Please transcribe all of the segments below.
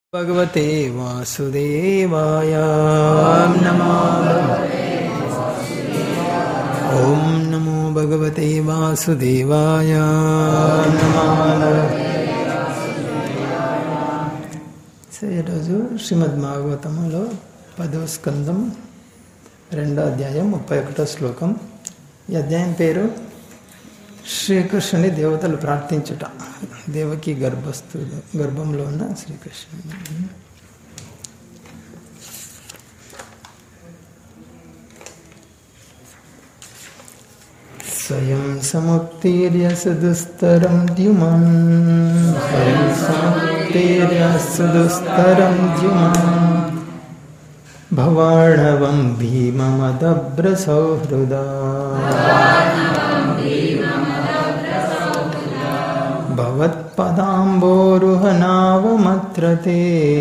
भगवते वासुदेवाय नमो ॐ नमो भगवते वासुदेवाय సో ఈరోజు శ్రీమద్ భాగవతములో పదవ స్కందం రెండో అధ్యాయం ముప్పై ఒకటో శ్లోకం ఈ అధ్యాయం పేరు శ్రీకృష్ణుని దేవతలు ప్రార్థించుట దేవకి గర్భస్థు గర్భంలో ఉన్న శ్రీకృష్ణుని స్వయం సముత్తీర్య సుదుస్తరం ద్యుమన్ స్వయం సముత్తీర్య సుదుస్తరం ద్యుమన్ భవాణవం భీమమదభ్రసౌహృదా భవత్పదాంబోరుహనావమత్ర తే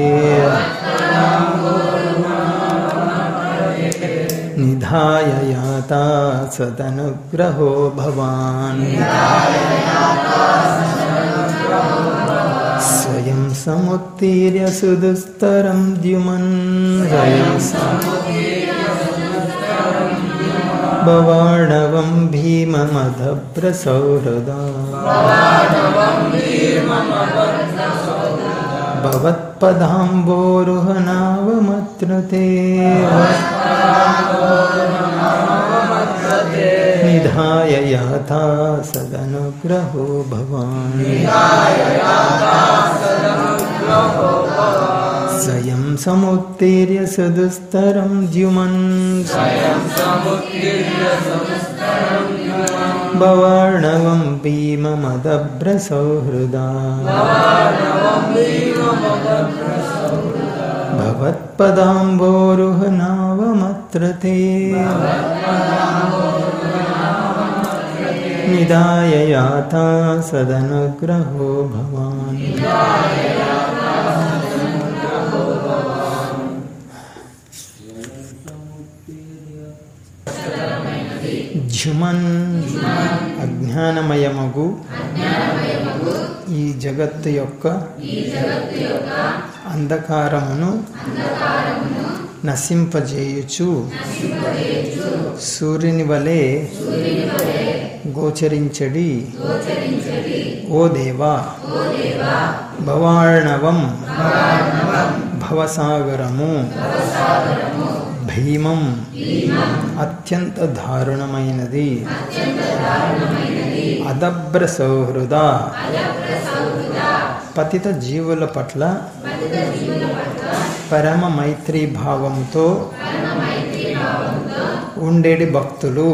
నిధాయ యాతా సదనుగ్రహో భవాన్ స్వయం సముత్తీర్య సుదుస్తరం ద్యుమన్ స్వయం భవాణవం భీమమదభ్రసౌహృదా భవత్పదాంబోరుహనావమత్ర తే నిధాయ యాథా సదనుగ్రహో భవాన్ స్వయం సముత్తీర్య సదుస్తరం ద్యుమన్ భవాణవం భీమమదభ్రసౌహృదా భవత్పదాంబోరుహనావమత్ర తే నిదాయ యాతా సదనుగ్రహో భవాన్ ఝుమన్ అజ్ఞానమయమగు ఈ జగత్తు యొక్క అంధకారమును నశింపజేయుచు సూర్యుని వలె గోచరించడి ఓ దేవా భవాణవం భవసాగరము భీమం అత్యంత దారుణమైనది అదభ్ర సౌహృద పతిత జీవుల పట్ల పరమ మైత్రీ భావంతో ఉండేటి భక్తులు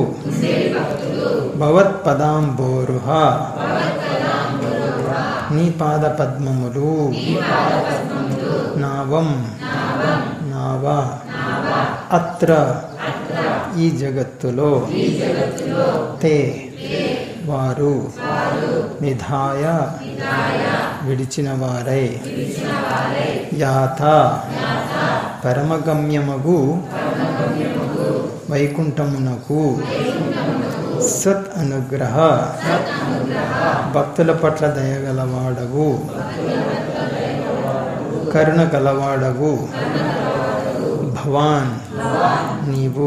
భవత్పదాంబోరుహ నీ పాద పద్మములు నావం నావ అత్ర ఈ జగత్తులో తే వారు నిధాయ విడిచిన వారై యాత పరమగమ్యమగు వైకుంఠమునకు సత్ అనుగ్రహ భక్తుల పట్ల దయగలవాడవు కరుణ గలవాడవు భవాన్ నీవు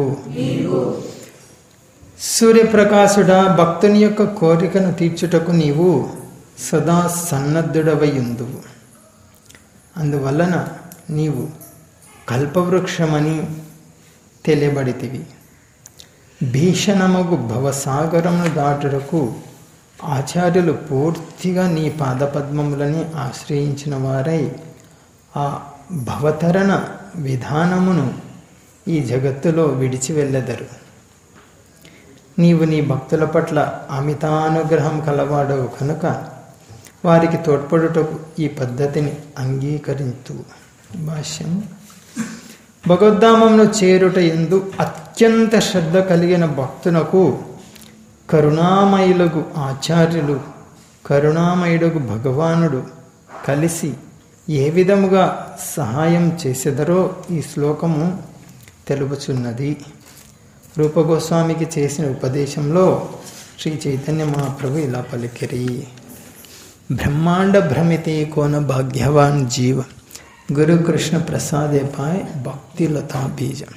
సూర్యప్రకాశుడా భక్తుని యొక్క కోరికను తీర్చుటకు నీవు సదా సన్నద్ధుడవయుందువు అందువలన నీవు కల్పవృక్షమని తెలియబడితివి భీషణమగు భవసాగరమును దాటుటకు ఆచార్యులు పూర్తిగా నీ పాదపద్మములని ఆశ్రయించిన వారై ఆ భవతరణ విధానమును ఈ జగత్తులో విడిచి వెళ్ళెదరు నీవు నీ భక్తుల పట్ల అమితానుగ్రహం కలవాడవు కనుక వారికి తోడ్పడుటకు ఈ పద్ధతిని అంగీకరించు భాష్యం భగవద్ధామంను చేరుట ఎందు అత్యంత శ్రద్ధ కలిగిన భక్తునకు కరుణామయులకు ఆచార్యులు కరుణామయుడుకు భగవానుడు కలిసి ఏ విధముగా సహాయం చేసెదరో ఈ శ్లోకము తెలుపుచున్నది రూపగోస్వామికి చేసిన ఉపదేశంలో శ్రీ చైతన్య మహాప్రభు ఇలా పలికిరి బ్రహ్మాండ భ్రమితే కోన భాగ్యవాన్ జీవ గురు కృష్ణ ప్రసాదే పాయ్ భక్తి లతా బీజం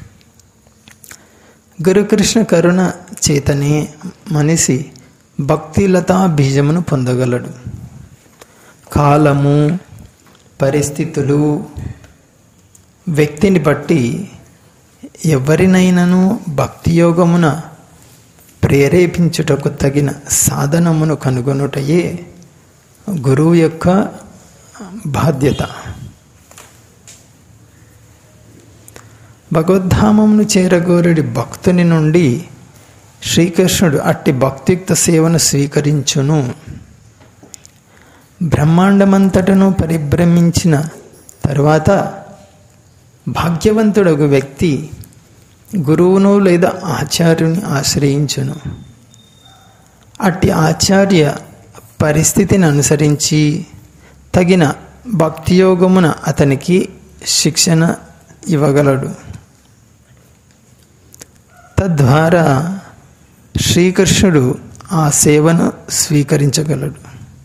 గురుకృష్ణ కరుణ చేతనే మనిషి భక్తిలతా బీజమును పొందగలడు కాలము పరిస్థితులు వ్యక్తిని బట్టి ఎవరినైనాను భక్తి యోగమున ప్రేరేపించుటకు తగిన సాధనమును కనుగొనుటయే గురువు యొక్క బాధ్యత భగవద్ధామమును చేరగోరుడి భక్తుని నుండి శ్రీకృష్ణుడు అట్టి భక్తియుక్త సేవను స్వీకరించును బ్రహ్మాండమంతటను పరిభ్రమించిన తరువాత భాగ్యవంతుడగు వ్యక్తి గురువును లేదా ఆచార్యుని ఆశ్రయించును అట్టి ఆచార్య పరిస్థితిని అనుసరించి తగిన భక్తియోగమున అతనికి శిక్షణ ఇవ్వగలడు తద్వారా శ్రీకృష్ణుడు ఆ సేవను స్వీకరించగలడు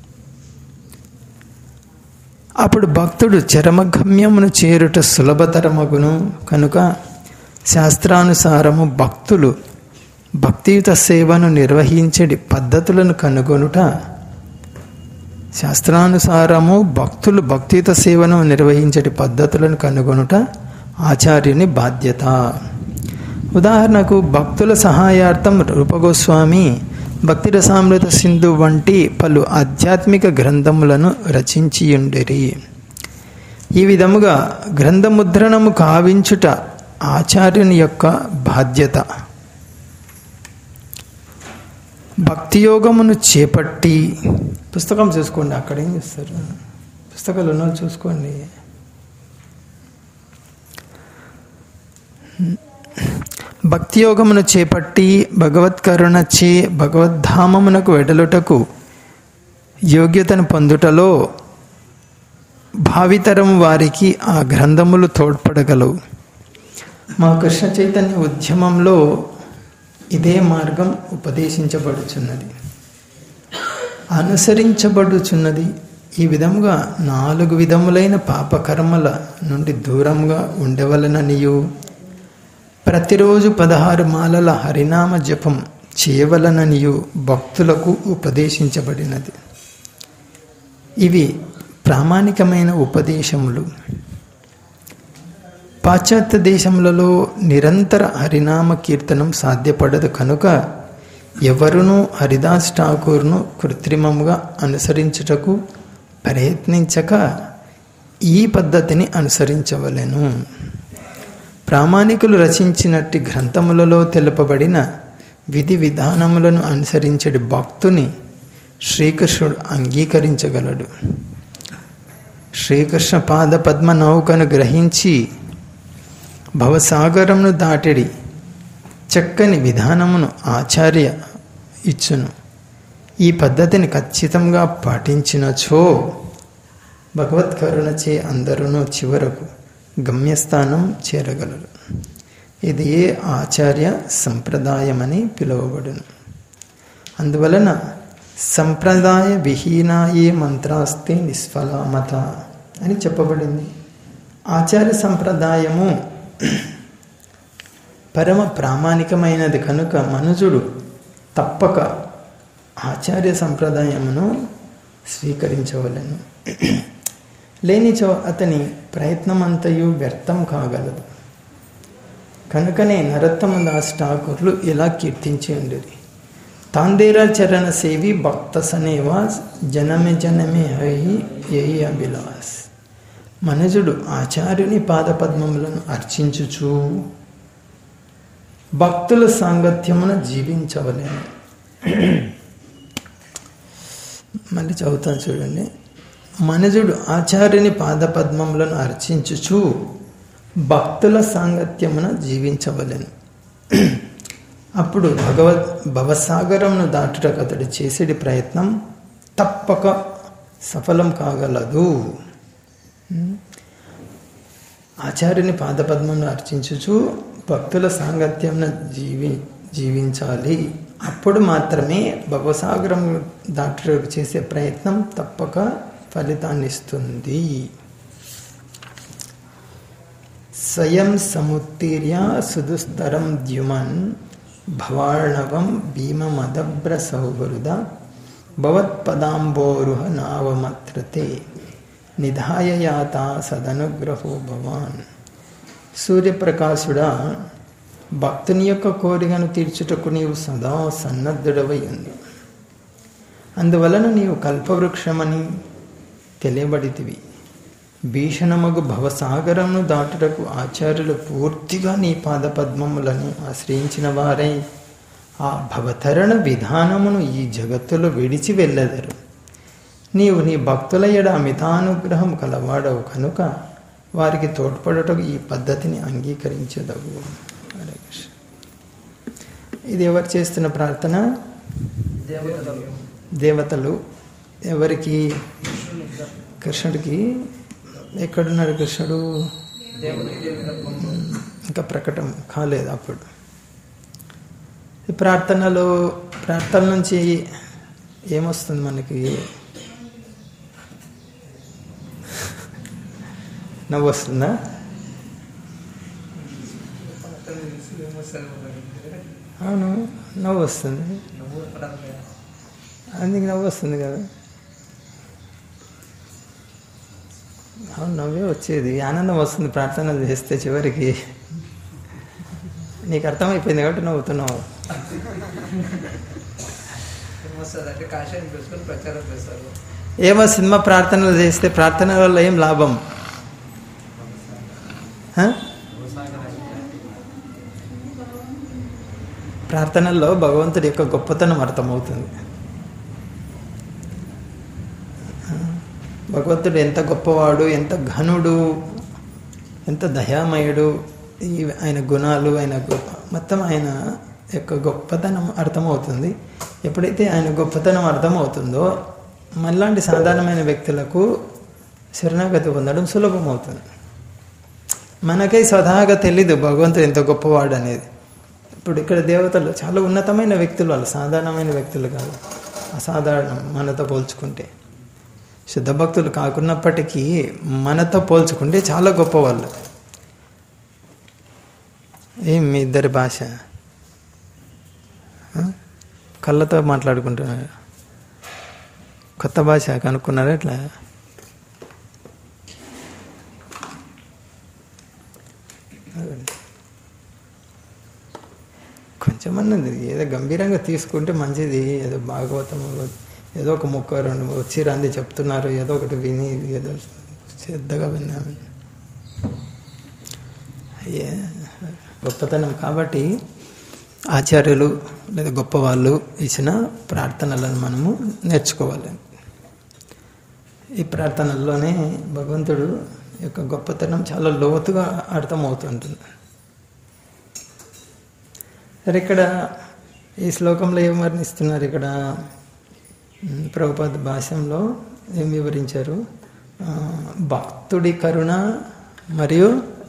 అప్పుడు భక్తుడు చరమగమ్యమును చేరుట సులభతరమగును కనుక శాస్త్రానుసారము భక్తులు భక్తియుత సేవను నిర్వహించడి పద్ధతులను కనుగొనుట శాస్త్రానుసారము భక్తులు భక్తియుత సేవను నిర్వహించడి పద్ధతులను కనుగొనుట ఆచార్యుని బాధ్యత ఉదాహరణకు భక్తుల సహాయార్థం రూపగోస్వామి భక్తి రసామృత సింధు వంటి పలు ఆధ్యాత్మిక గ్రంథములను రచించియుండిరి ఈ విధముగా గ్రంథముద్రణము కావించుట ఆచార్యుని యొక్క బాధ్యత భక్తియోగమును చేపట్టి పుస్తకం చూసుకోండి అక్కడ ఏం చేస్తారు పుస్తకాలు ఉన్నది చూసుకోండి భక్తియోగమును చేపట్టి భగవత్కరుణచే భగవద్ధామమునకు వెడలుటకు యోగ్యతను పొందుటలో భావితరం వారికి ఆ గ్రంథములు తోడ్పడగలవు మా కృష్ణ చైతన్య ఉద్యమంలో ఇదే మార్గం ఉపదేశించబడుచున్నది అనుసరించబడుచున్నది ఈ విధముగా నాలుగు విధములైన పాపకర్మల నుండి దూరంగా ఉండవలననియు ప్రతిరోజు పదహారు మాలల హరినామ జపం చేయవలననియు భక్తులకు ఉపదేశించబడినది ఇవి ప్రామాణికమైన ఉపదేశములు పాశ్చాత్య దేశములలో నిరంతర హరినామ కీర్తనం సాధ్యపడదు కనుక ఎవరునూ హరిదాస్ ఠాకూర్ను కృత్రిమంగా అనుసరించుటకు ప్రయత్నించక ఈ పద్ధతిని అనుసరించవలెను ప్రామాణికులు రచించినట్టి గ్రంథములలో తెలుపబడిన విధి విధానములను అనుసరించడి భక్తుని శ్రీకృష్ణుడు అంగీకరించగలడు శ్రీకృష్ణ పాద పద్మ నౌకను గ్రహించి భవసాగరమును దాటిడి చక్కని విధానమును ఆచార్య ఇచ్చును ఈ పద్ధతిని ఖచ్చితంగా పాటించినచో భగవత్కరుణచే అందరూ చివరకు గమ్యస్థానం చేరగలరు ఇది ఏ ఆచార్య సంప్రదాయమని పిలువబడును అందువలన సంప్రదాయ విహీనాయే మంత్రాస్తే నిష్ఫలామత అని చెప్పబడింది ఆచార్య సంప్రదాయము పరమ ప్రామాణికమైనది కనుక మనుజుడు తప్పక ఆచార్య సంప్రదాయమును స్వీకరించవలను లేనిచో అతని ప్రయత్నమంతయు వ్యర్థం కాగలదు కనుకనే నరోత్తమ దాస్ ఠాకూర్లు ఇలా కీర్తించి ఉండేది తాందేరా చరణ సేవి భక్త సనేవా జనమే జనమే హై యహి అభిలాస్ మనుజుడు ఆచార్యుని పాదపద్మములను అర్చించుచు భక్తుల సాంగత్యమున జీవించవలేను మళ్ళీ చదువుతాను చూడండి మనుజుడు ఆచార్యుని పాదపద్మములను అర్చించుచు భక్తుల సాంగత్యమున జీవించవలెను అప్పుడు భగవద్ భవసాగరంను దాటుటకు అతడు చేసేటి ప్రయత్నం తప్పక సఫలం కాగలదు ఆచార్యుని పాదపద్మను అర్చించుచు భక్తుల సాంగత్యం జీవి జీవించాలి అప్పుడు మాత్రమే భవసాగరం దాటుటకు చేసే ప్రయత్నం తప్పక ఫలితాన్ని ఇస్తుంది స్వయం సముత్తీర్య సుదుస్తరం ద్యుమన్ భవార్ణవం భీమమదభ్ర సౌహృద భవత్పదాంబోరుహ నావమత్రతే నిధాయ యాత సదనుగ్రహో భవాన్ సూర్యప్రకాశుడా భక్తుని యొక్క కోరికను తీర్చుటకు నీవు సదా సన్నద్ధుడవై ఉంది అందువలన నీవు కల్పవృక్షమని తెలియబడితివి భీషణమగు భవసాగరమును దాటుటకు ఆచార్యులు పూర్తిగా నీ పాదపద్మములను ఆశ్రయించిన వారై ఆ భవతరణ విధానమును ఈ జగత్తులో విడిచి వెళ్ళెదరు నీవు నీ భక్తుల ఎడ అమితానుగ్రహం కలవాడవు కనుక వారికి తోడ్పడటకు ఈ పద్ధతిని అంగీకరించదవు హరే కృష్ణ ఇది ఎవరు చేస్తున్న ప్రార్థన దేవతలు ఎవరికి కృష్ణుడికి ఎక్కడున్నాడు కృష్ణుడు ఇంకా ప్రకటన కాలేదు అప్పుడు ఈ ప్రార్థనలో ప్రార్థన నుంచి ఏమొస్తుంది మనకి నవ్వు వస్తుందా అవును నవ్వు వస్తుంది అందుకు నవ్వు వస్తుంది కదా అవును నవ్వే వచ్చేది ఆనందం వస్తుంది ప్రార్థన చేస్తే చివరికి నీకు అర్థమైపోయింది కాబట్టి నవ్వుతున్నావు అంటే కాషాయం వేసుకొని ప్రచారం చేస్తారు ఏమో సినిమా ప్రార్థనలు చేస్తే ప్రార్థన వల్ల ఏం లాభం హ? ప్రార్థనల్లో భగవంతుడి యొక్క గొప్పతనం అర్థమవుతుంది భగవంతుడు ఎంత గొప్పవాడు ఎంత ఘనుడు ఎంత దయామయుడు ఈ ఆయన గుణాలు ఆయన గొప్ప మొత్తం ఆయన యొక్క గొప్పతనం అర్థమవుతుంది ఎప్పుడైతే ఆయన గొప్పతనం అర్థమవుతుందో మనలాంటి సాధారణమైన వ్యక్తులకు శరణాగతి పొందడం సులభమవుతుంది మనకై స్వతహాగా తెలీదు భగవంతుడు ఎంత గొప్పవాడు అనేది ఇప్పుడు ఇక్కడ దేవతలు చాలా ఉన్నతమైన వ్యక్తులు వాళ్ళు సాధారణమైన వ్యక్తులు కాదు అసాధారణం మనతో పోల్చుకుంటే శుద్ధ భక్తులు కాకున్నప్పటికీ మనతో పోల్చుకుంటే చాలా గొప్పవాళ్ళు ఏం మీ ఇద్దరి భాష ఆ? కళ్ళతో మాట్లాడుకుంటున్నారు కొత్త భాష కనుక్కున్నారా ఎట్లా కొంచెం అన్నది ఏదో గంభీరంగా తీసుకుంటే మంచిది ఏదో భాగవతం ఏదో ఒక ముక్క రెండు వచ్చి రంది చెప్తున్నారు ఏదో ఒకటి విని ఏదో శ్రద్ధగా విన్నాము అయ్యే గొప్పతనం కాబట్టి ఆచార్యులు లేదా గొప్పవాళ్ళు ఇచ్చిన ప్రార్థనలను మనము నేర్చుకోవాలి ఈ ప్రార్థనల్లోనే భగవంతుడు యొక్క గొప్పతనం చాలా లోతుగా అర్థమవుతుంటుంది సరే ఇక్కడ ఈ శ్లోకంలో ఏం వర్ణిస్తున్నారు ఇక్కడ ఉమ్, ప్రభుపాద భాష్యంలో ఏం వివరించారు ఆ, భక్తుడి కరుణ మరియు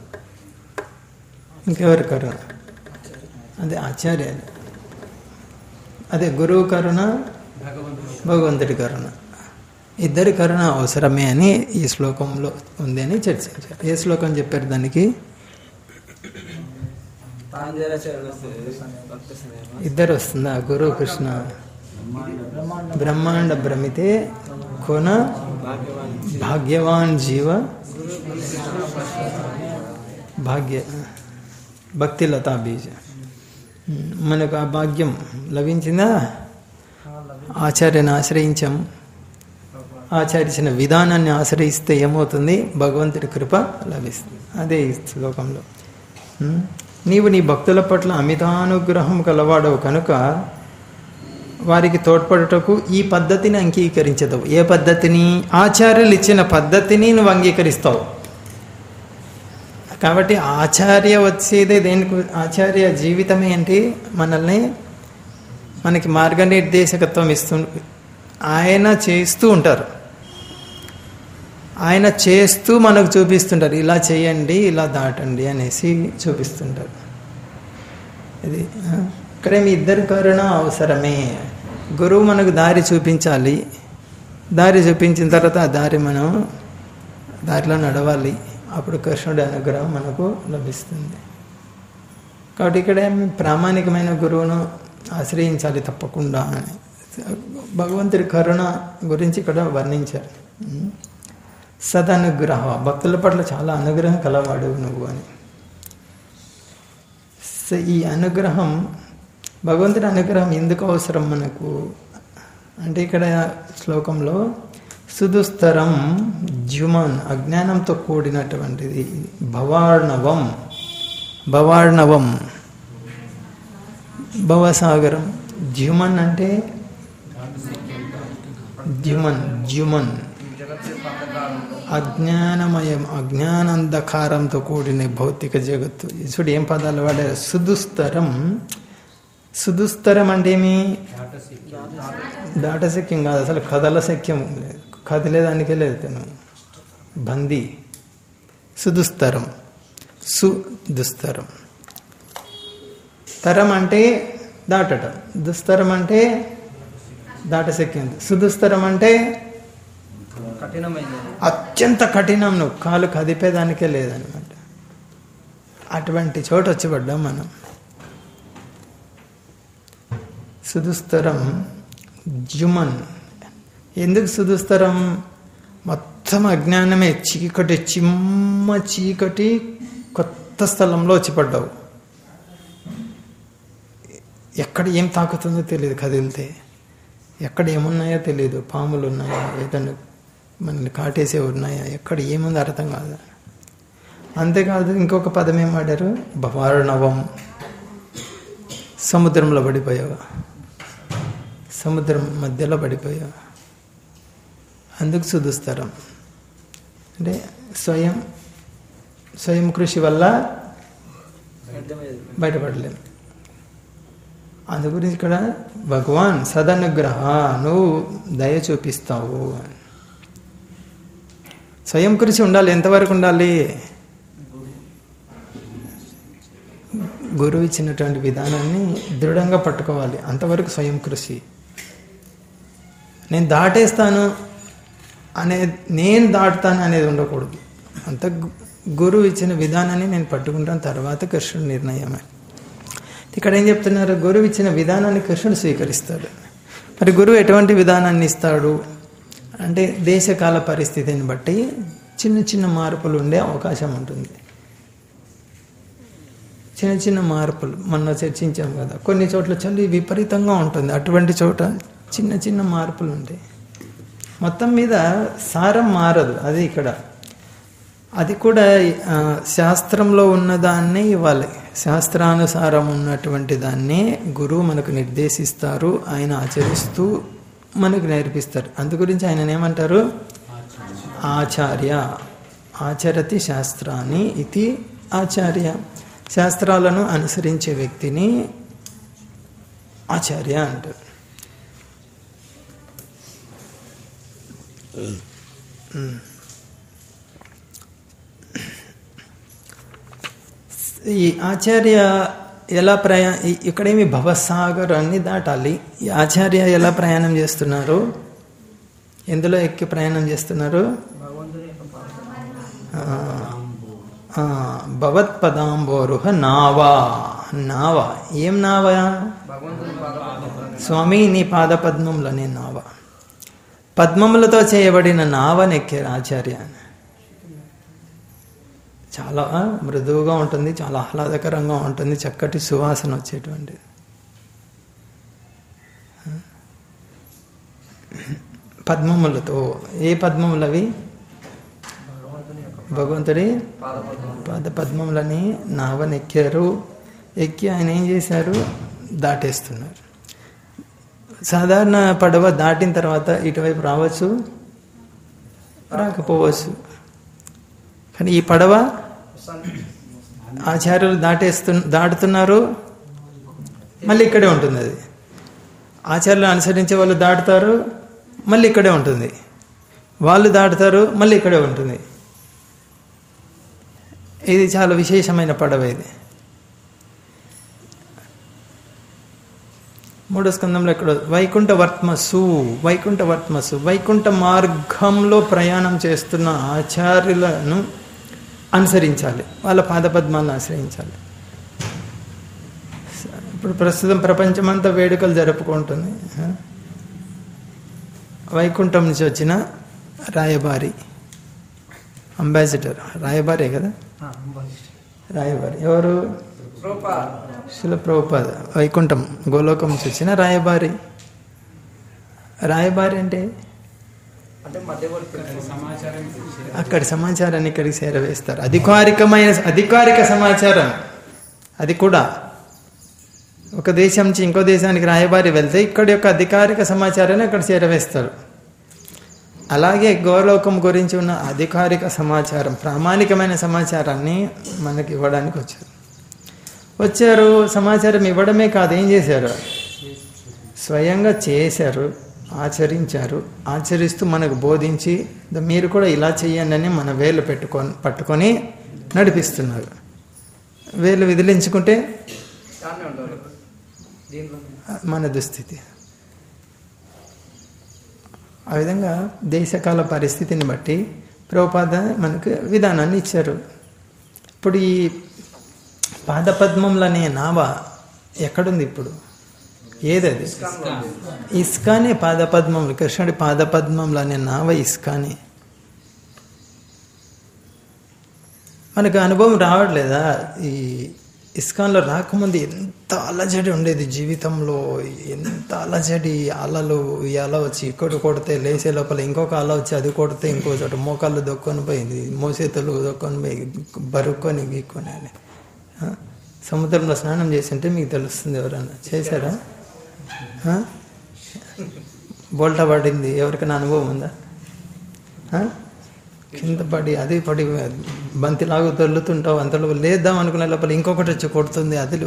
ఇంకెవరి కరుణ అదే ఆచార్యాలు అదే గురువు కరుణ భగవంతుడి కరుణ ఇద్దరి కరుణ అవసరమే అని ఈ శ్లోకంలో ఉంది అని చర్చించారు ఏ శ్లోకం చెప్పారు దానికి ఇద్దరు వస్తుందా గురు కృష్ణ బ్రహ్మాండ భ్రమితే కొన భాగ్యవాన్ జీవ భాగ్య భక్తి లతా బీజ మనకు ఆ భాగ్యం లభించిందా ఆచార్యను ఆశ్రయించాం ఆచరించిన విధానాన్ని ఆశ్రయిస్తే ఏమవుతుంది భగవంతుడి కృప లభిస్తుంది అదే ఈ శ్లోకంలో ఉం? నీవు నీ భక్తుల పట్ల అమితానుగ్రహం కలవాడవు కనుక వారికి తోడ్పడుటకు ఈ పద్ధతిని అంగీకరించదవు ఏ పద్ధతిని ఆచార్యులు ఇచ్చిన పద్ధతిని నువ్వు అంగీకరిస్తావు కాబట్టి ఆచార్య వచ్చేదే దేనికి ఆచార్య జీవితం ఏంటి మనల్ని మనకి మార్గనిర్దేశకత్వం ఇస్తూ ఆయన చేస్తూ ఉంటారు ఆయన చేస్తూ మనకు చూపిస్తుంటారు ఇలా చేయండి ఇలా దాటండి అనేసి చూపిస్తుంటారు ఇది ఆ, ఇక్కడే మీ ఇద్దరి కరుణ అవసరమే గురువు మనకు దారి చూపించాలి దారి చూపించిన తర్వాత ఆ దారి మనం దారిలో నడవాలి అప్పుడు కృష్ణుడి అనుగ్రహం మనకు లభిస్తుంది కాబట్టి ఇక్కడ ఏమి ప్రామాణికమైన గురువును ఆశ్రయించాలి తప్పకుండా అని భగవంతుడి కరుణ గురించి ఇక్కడ వర్ణించారు ఉం. సదనుగ్రహ భక్తుల పట్ల చాలా అనుగ్రహం కలవాడు నువ్వు అని సో ఈ అనుగ్రహం భగవంతుడి అనుగ్రహం ఎందుకు అవసరం మనకు అంటే ఇక్కడ శ్లోకంలో సుదుస్తరం జుమన్ అజ్ఞానంతో కూడినటువంటిది భవార్ణవం భవార్ణవం భవసాగరం ద్యుమన్ అంటే ద్యుమన్ ద్యుమన్ జగత్ యొక్క అంధకారం అజ్ఞానమయం అజ్ఞానంధకారంతో కూడిన భౌతిక జగత్తు చూడు ఏం పదాలు వాడారు సుదుస్తరం సుదుస్తరం అంటే ఏమి దాటశక్యం కాదు అసలు కథల శక్యం లేదు కదిలేదానికే లేదు తను బందీ సుదుస్తరం సుదుస్తరం తరం అంటే దాటటం దుస్తరం అంటే దాటశక్యం సుదుస్తరం అంటే కఠినమైనది అత్యంత కఠినం నువ్వు కాలు కదిపేదానికే లేదనమాట అటువంటి చోట వచ్చి పడ్డాం మనం సుదుస్తరం జుమన్ ఎందుకు సుదుస్తరం మొత్తం అజ్ఞానమే చీకటి చిమ్మ చీకటి కొత్త స్థలంలో వచ్చి పడ్డావు ఎక్కడ ఏం తాకుతుందో తెలియదు కదిలితే ఎక్కడ ఏమున్నాయో తెలియదు పాములు ఉన్నాయా ఏదైనా మనల్ని కాటేసే ఉన్నాయా ఎక్కడ ఏముందో అర్థం కాదు అంతేకాదు ఇంకొక పదం ఏం వాడారు భవార్ణవం సముద్రంలో పడిపోయావు సముద్రం మధ్యలో పడిపోయావు అందుకు సుదుస్తరం అంటే స్వయం స్వయం కృషి వల్ల బయటపడలేము అందు గురించి ఇక్కడ భగవాన్ సదనుగ్రహ నువ్వు దయ చూపిస్తావు అని స్వయం కృషి ఉండాలి ఎంతవరకు ఉండాలి గురువు ఇచ్చినటువంటి విధానాన్ని దృఢంగా పట్టుకోవాలి అంతవరకు స్వయం కృషి నేను దాటేస్తాను అనే నేను దాటుతాను అనేది ఉండకూడదు అంత గు- గురువు ఇచ్చిన విధానాన్ని నేను పట్టుకుంటాను తర్వాత కృష్ణుడి నిర్ణయమే ఇక్కడ ఏం చెప్తున్నారు గురువు ఇచ్చిన విధానాన్ని కృష్ణుడు స్వీకరిస్తాడు మరి గురువు ఎటువంటి విధానాన్ని ఇస్తాడు అంటే దేశకాల పరిస్థితిని బట్టి చిన్న చిన్న మార్పులు ఉండే అవకాశం ఉంటుంది చిన్న చిన్న మార్పులు మొన్న చర్చించాం కదా కొన్ని చోట్ల చలి విపరీతంగా ఉంటుంది అటువంటి చోట చిన్న చిన్న మార్పులు ఉంటాయి మొత్తం మీద సారం మారదు అది ఇక్కడ అది కూడా ఆ, శాస్త్రంలో ఉన్నదాన్నే ఇవ్వాలి శాస్త్రానుసారం ఉన్నటువంటి దాన్నే గురువు మనకు నిర్దేశిస్తారు ఆయన ఆచరిస్తూ మనకు నేర్పిస్తారు అందు గురించి ఆయన ఏమంటారు ఆచార్య ఆచరతి శాస్త్రాన్ని ఇది ఆచార్య శాస్త్రాలను అనుసరించే వ్యక్తిని ఆచార్య అంటారు ఉమ్. ఈ ఆచార్య ఎలా ప్రయా ఈ- ఇక్కడేమి భవసాగరాన్ని దాటాలి ఈ ఆచార్య ఎలా ప్రయాణం చేస్తున్నారు ఎందులో ఎక్కి ప్రయాణం చేస్తున్నారు భగవంతుని యొక్క పాదం. ఆ, ఆ, భవత్పదాంబోరుహ నావా నావా ఏం నావా భగవంతుని పాదపద్మం స్వామి నీ పాదపద్మంలోనే నావ పద్మములతో చేయబడిన నావనెక్కారు ఆచార్య చాలా మృదువుగా ఉంటుంది చాలా ఆహ్లాదకరంగా ఉంటుంది చక్కటి సువాసన వచ్చేటువంటిది పద్మములతో ఏ పద్మములు అవి భగవంతుని యొక్క భగవంతుడి పాదపద్మం పాద పద్మములని నావనెక్కారు ఎక్కి ఆయన ఏం చేశారు దాటేస్తున్నారు సాధారణ పడవ దాటిన తర్వాత ఇటువైపు రావచ్చు రాకపోవచ్చు కానీ ఈ పడవ ఆచార్యులు దాటేస్తు దాటుతున్నారు మళ్ళీ ఇక్కడే ఉంటుంది అది ఆచార్యులు అనుసరించే వాళ్ళు దాటుతారు మళ్ళీ ఇక్కడే ఉంటుంది వాళ్ళు దాటుతారు మళ్ళీ ఇక్కడే ఉంటుంది ఇది చాలా విశేషమైన పడవ ఇది మూడో స్కందంలో ఇక్కడ వైకుంఠ వర్త్మసు వైకుంఠ వర్త్మసు వైకుంఠ మార్గంలో ప్రయాణం చేస్తున్న ఆచార్యులను అనుసరించాలి వాళ్ళ పాదపద్మాలను ఆశ్రయించాలి ఇప్పుడు ప్రస్తుతం ప్రపంచమంతా వేడుకలు జరుపుకుంటుంది ఆ? వైకుంఠం నుంచి వచ్చిన రాయబారి అంబాసిడర్ రాయబారే కదా రాయబారి ఎవరు రూపా శిల ప్రభుపాద వైకుంఠం గోలోకం నుంచి వచ్చిన రాయబారి రాయబారి అంటే అంటే మధ్యవర్తి అక్కడి సమాచారాన్ని ఇక్కడికి చేరవేస్తారు అధికారికమైన అధికారిక సమాచారం అది కూడా ఒక దేశం నుంచి ఇంకో దేశానికి రాయబారి వెళ్తే ఇక్కడి యొక్క అధికారిక సమాచారాన్ని అక్కడ చేరవేస్తారు అలాగే గోలోకం గురించి ఉన్న అధికారిక సమాచారం ప్రామాణికమైన సమాచారాన్ని మనకి ఇవ్వడానికి వచ్చారు వచ్చారు సమాచారం ఇవ్వడమే కాదు ఏం చేశారు స్వయంగా చేశారు ఆచరించారు ఆచరిస్తూ మనకు బోధించి "ద- మీరు కూడా ఇలా చేయండి అని మన వేలు పెట్టుకొని పట్టుకొని నడిపిస్తున్నారు వేలు విదిలించుకుంటే దాన్నే ఉంటారు దీంట్లో మన దుస్థితి ఆ విధంగా దేశకాల పరిస్థితిని బట్టి ప్రభుపాద మనకు విధానాన్ని ఇచ్చారు ఇప్పుడు ఈ పాదపద్మంలో అనే నావ ఎక్కడుంది ఇప్పుడు ఏదది ఇస్కానే పాదపద్మములు కృష్ణుడి పాదపద్మంలో అనే నావ ఇస్కానే మనకు అనుభవం రావట్లేదా ఈ ఇస్కాన్లో రాకముందు ఎంత అలజడి ఉండేది జీవితంలో ఎంత అలజడి అలలు ఈ అల వచ్చి ఇక్కడ కొడితే లేచే లోపల ఇంకొక అల వచ్చి అది కొడితే ఇంకో చోట మోకాళ్ళు దొక్కొని పోయింది మోసేతులు దొక్కొని పోయి బరుక్కొని గీక్కొని అని ఆ? సముద్రంలో స్నానం చేసింటే మీకు తెలుస్తుంది ఎవరన్నా చేశారా ఆ? బోల్టా పడింది ఎవరికైనా అనుభవం ఉందా ఆ? కింద పడి అది పడి బంతిలాగా దొల్లుతుంటావు అంతలో లేద్దాం అనుకునే లోపల ఇంకొకటి వచ్చి కొడుతుంది అదిలు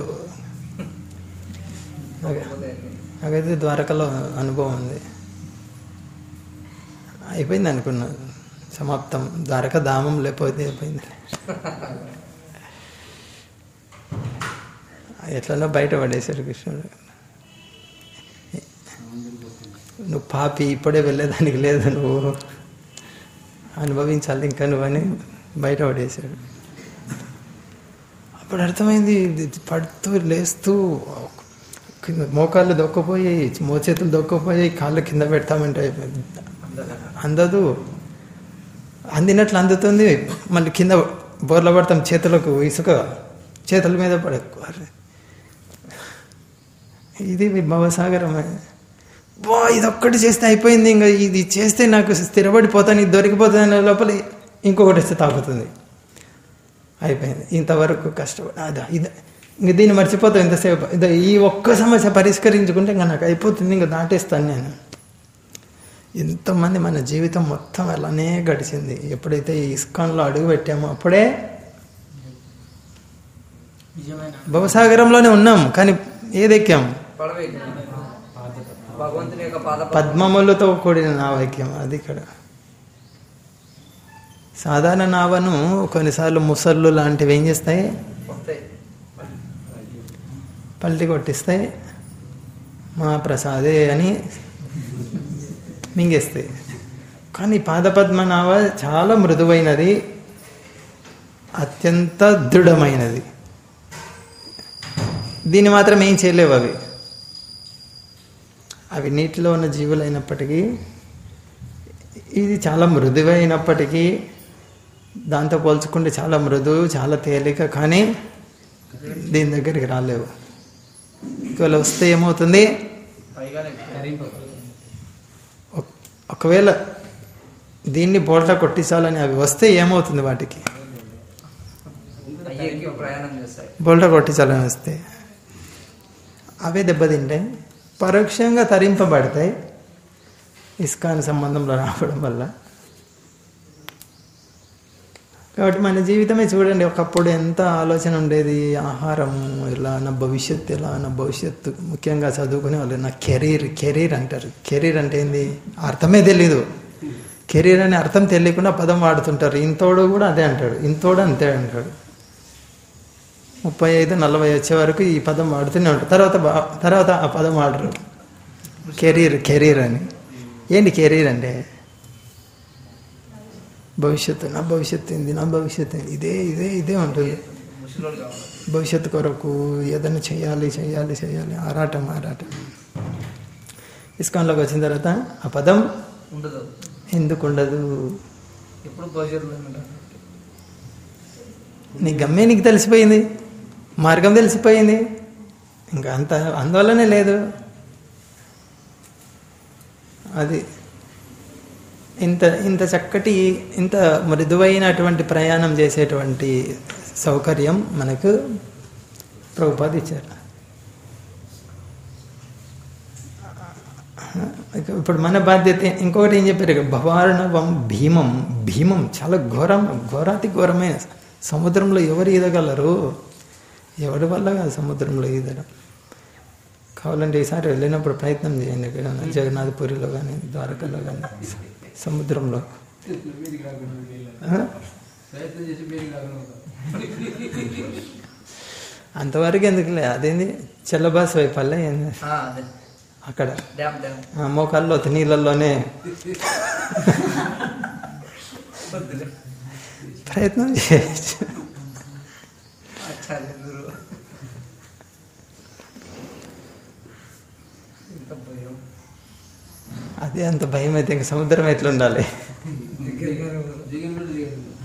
నాకైతే ద్వారకలో అనుభవం ఉంది అయిపోయింది అనుకున్నా సమాప్తం ద్వారక ధామం లేకపోతే అయిపోయింది ఎట్లనో బయట పడేశాడు కృష్ణుడు నువ్వు పాపి ఇప్పుడే వెళ్ళేదానికి లేదు నువ్వు అనుభవించాలి ఇంకా నువ్వని బయట పడేశాడు అప్పుడు అర్థమైంది ఇది పడుతూ లేస్తూ కింద మోకాళ్ళు దొక్కపోయి మోచేతులు దొక్కపోయి కాళ్ళు కింద పెడతామంటే అందదు అందినట్లు అందుతుంది మళ్ళీ కింద బోర్ల పడతాం చేతులకు ఇసుక చేతుల మీద పడే ఇది భవసాగరమే వా ఇది ఒక్కటి చేస్తే అయిపోయింది ఇంకా ఇది చేస్తే నాకు స్థిరపడిపోతాను ఇది దొరికిపోతుంది లోపల ఇంకొకటి వస్తే తాగుతుంది అయిపోయింది ఇంతవరకు కష్టపడి అదా ఇది ఇంక దీన్ని మర్చిపోతాం ఇంతసేపు ఇదో ఈ ఒక్క సమస్య పరిష్కరించుకుంటే ఇంకా నాకు అయిపోతుంది ఇంకా దాటేస్తాను నేను ఎంతమంది మన జీవితం మొత్తం అలానే గడిచింది ఎప్పుడైతే ఈ ఇస్కాన్లో అడుగు పెట్టామో అప్పుడే భవసాగరంలోనే ఉన్నాం కానీ ఏదెక్కాం పడవే భగవంతుని యొక్క పాద పద్మములతో కూడిన నావైక్యం అది ఇక్కడ సాధారణ నావను కొన్నిసార్లు ముసళ్ళు లాంటివి ఏం చేస్తాయి వస్తాయి పల్టి కొట్టిస్తాయి మా ప్రసాదే అని మింగేస్తాయి కానీ పాదపద్మ నావ చాలా మృదువైనది అత్యంత దృఢమైనది దీన్ని మాత్రం ఏం చేయలేవు అవి అవి నీటిలో ఉన్న జీవులైనప్పటికీ ఇది చాలా మృదువైనప్పటికీ దాంతో పోల్చుకుంటే చాలా మృదువు చాలా తేలిక కానీ దీని దగ్గరికి రాలేవు ఒకవేళ వస్తే ఏమవుతుంది పైగానే ఒక్- ఒకవేళ దీన్ని బోల్టా కొట్టించాలని అవి వస్తే ఏమవుతుంది వాటికి అయ్యేకి ప్రయాణం చేస్తాయి బోల్టా కొట్టించాలని వస్తే అవే దెబ్బతింటాయి పరోక్షంగా తరింపబడతాయి ఇస్కాన్ సంబంధంలో రావడం వల్ల కాబట్టి మన జీవితమే చూడండి ఒకప్పుడు ఎంత ఆలోచన ఉండేది ఆహారం ఇలా నా భవిష్యత్తు ఎలా నా భవిష్యత్తు ముఖ్యంగా చదువుకునే వాళ్ళు నా కెరీర్ కెరీర్ అంటారు కెరీర్ అంటే ఏంది అర్థమే తెలీదు కెరీర్ అనే అర్థం తెలియకుండా పదం వాడుతుంటారు ఇంతోడు కూడా అదే అంటాడు ఇంతోడు అంతే అంటాడు ముప్పై ఐదు నలభై వచ్చే వరకు ఈ పదం వాడుతూనే ఉంటారు తర్వాత బా- తర్వాత ఆ పదం వాడరు కెరీర్ కెరీర్ అని ఏంటి కెరీర్ అంటే భవిష్యత్తు నా భవిష్యత్తు ఏంది నా భవిష్యత్తు ఏంది ఇదే ఇదే ఇదే ఉంటుంది ముసలోళ్ళు కావాలి భవిష్యత్తు కొరకు ఏదైనా చేయాలి చేయాలి చేయాలి ఆరాటం ఆరాటం ఇస్కాన్లోకి వచ్చిన తర్వాత ఆ పదం ఉండదు ఎందుకు ఉండదు ఎప్పుడు భవిష్యత్తులో ఉంటారు నీ గమ్యం నీకు తెలిసిపోయింది మార్గం తెలిసిపోయింది ఇంకా అంత అందువల్లనే లేదు అది ఇంత ఇంత చక్కటి ఇంత మృదువైనటువంటి ప్రయాణం చేసేటువంటి సౌకర్యం మనకు ప్రభుపాద ఇచ్చారు ఇక ఇప్పుడు మన బాధ్యత ఇంకొకటి ఏం చెప్పారు ఇక భవార్ణవం భీమం భీమం చాలా ఘోరం ఘోరాతి ఘోరమైన సముద్రంలో ఎవరు ఈదగలరు ఎవరి వల్ల కాదు సముద్రంలో ఈదడం కావాలంటే ఈసారి వెళ్ళినప్పుడు ప్రయత్నం చేయండి ఇక్కడ జగన్నాథపురిలో కానీ ద్వారకలో కానీ సముద్రంలో ఆ? అంతవరకు ఎందుకులే అదేంది చెల్లబాస్ వైపల్లే ఏంది ఆ, అదే అక్కడ డ్యామ్ డ్యామ్ ఆ మోకాల్లో నీళ్ళల్లోనే వద్దులే ప్రయత్నం చేయొచ్చు ఆచార్య గురు ఇంత భయం అదే అంత భయం అయితే ఇంక సముద్రం ఎట్లా ఉండాలి దగ్గరగానే ఉంది.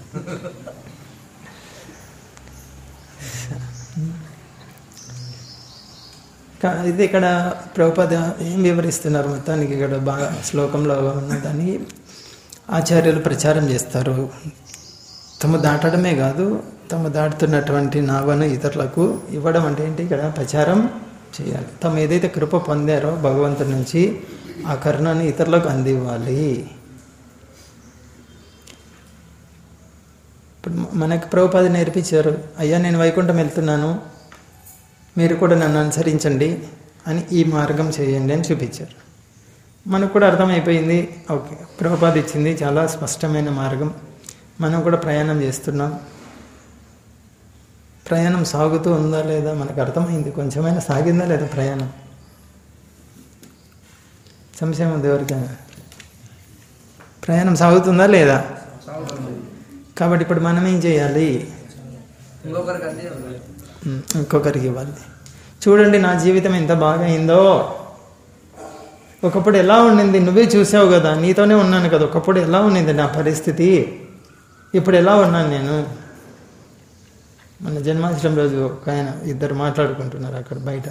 కా- ఇది ఇక్కడ ప్రభుపద ఏం వివరిస్తున్నారు మొత్తానికి ఇక్కడ బాగా శ్లోకంలో ఉన్నదాన్ని ఆచార్యులు ప్రచారం చేస్తారు తమ దాటడమే కాదు తమ దాటుతున్నటువంటి నావను ఇతరులకు ఇవ్వడం అంటే ఏంటి ఇక్కడ ప్రచారం చేయాలి తమ ఏదైతే కృప పొందారో భగవంతుడి నుంచి ఆ కరుణని ఇతరులకు అందివ్వాలి ఇప్పుడు మనకు ప్రభుపాద నేర్పించారు అయ్యా నేను వైకుంఠం వెళ్తున్నాను మీరు కూడా నన్ను అనుసరించండి అని ఈ మార్గం చేయండి అని చూపించారు మనకు కూడా అర్థమైపోయింది ఓకే ప్రభుపాద ఇచ్చింది చాలా స్పష్టమైన మార్గం మనం కూడా ప్రయాణం చేస్తున్నాం ప్రయాణం సాగుతూ ఉందా లేదా మనకు అర్థమైంది కొంచెమైనా సాగిందా లేదా ప్రయాణం సంశయం ఉంది ఎవరికైనా ప్రయాణం సాగుతుందా లేదా సాగుతుంది కాబట్టి ఇప్పుడు మనం ఏం చేయాలి ఇంకొకరికి అంతే ఉంది. ఉమ్, ఇంకొకరికి ఇవ్వాలి చూడండి నా జీవితం ఎంత బాగా అయిందో ఒకప్పుడు ఎలా ఉండింది నువ్వే చూసావు కదా నీతోనే ఉన్నాను కదా ఒకప్పుడు ఎలా ఉండింది నా పరిస్థితి ఇప్పుడు ఎలా ఉన్నాను నేను మన జన్మాష్టమి రోజు ఒక ఆయన ఇద్దరు మాట్లాడుకుంటున్నారు అక్కడ బయట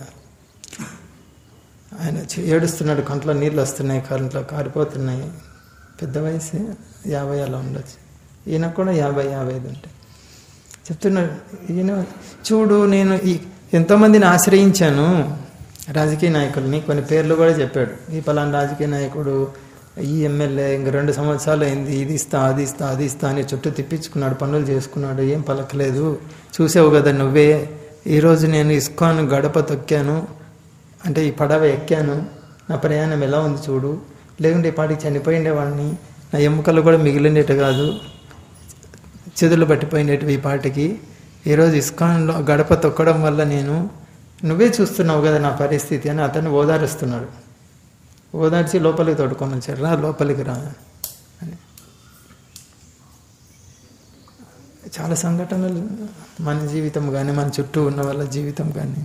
ఆయన వచ్చి ఏడుస్తున్నాడు కంట్లో నీళ్ళు వస్తున్నాయి కంట్లో కారిపోతున్నాయి పెద్ద వయసు యాభై అలా ఉండొచ్చు ఈయన కూడా యాభై యాభై ఐదు ఉంటాయి చెప్తున్నాడు ఈయన చూడు నేను ఈ ఎంతోమందిని ఆశ్రయించాను రాజకీయ నాయకుల్ని కొన్ని పేర్లు కూడా చెప్పాడు ఈ పలానా రాజకీయ నాయకుడు ఈ ఎమ్మెల్యే ఇంక రెండు సంవత్సరాలు అయింది ఇది ఇస్తా అది ఇస్తా అది ఇస్తా అని చుట్టూ తిప్పించుకున్నాడు పనులు చేసుకున్నాడు ఏం పలకలేదు చూసావు కదా నువ్వే ఈరోజు నేను ఇస్కాన్ గడప తొక్కాను అంటే ఈ పడవ ఎక్కాను నా ప్రయాణం ఎలా ఉంది చూడు లేకుంటే ఈ పాటికి చనిపోయిండేవాడిని నా ఎముకలు కూడా మిగిలినట్టు కాదు చెదులు పట్టిపోయినట్టు ఈ పాటికి ఈరోజు ఇస్కాన్లో గడప తొక్కడం వల్ల నేను నువ్వే చూస్తున్నావు కదా నా పరిస్థితి అని అతను ఓదారుస్తున్నాడు ఓదార్చి లోపలికి తోడుకొని వచ్చారు రా లోపలికి రా అని చాలా సంఘటనలు మన జీవితం కానీ మన చుట్టూ ఉన్న వాళ్ళ జీవితం కానీ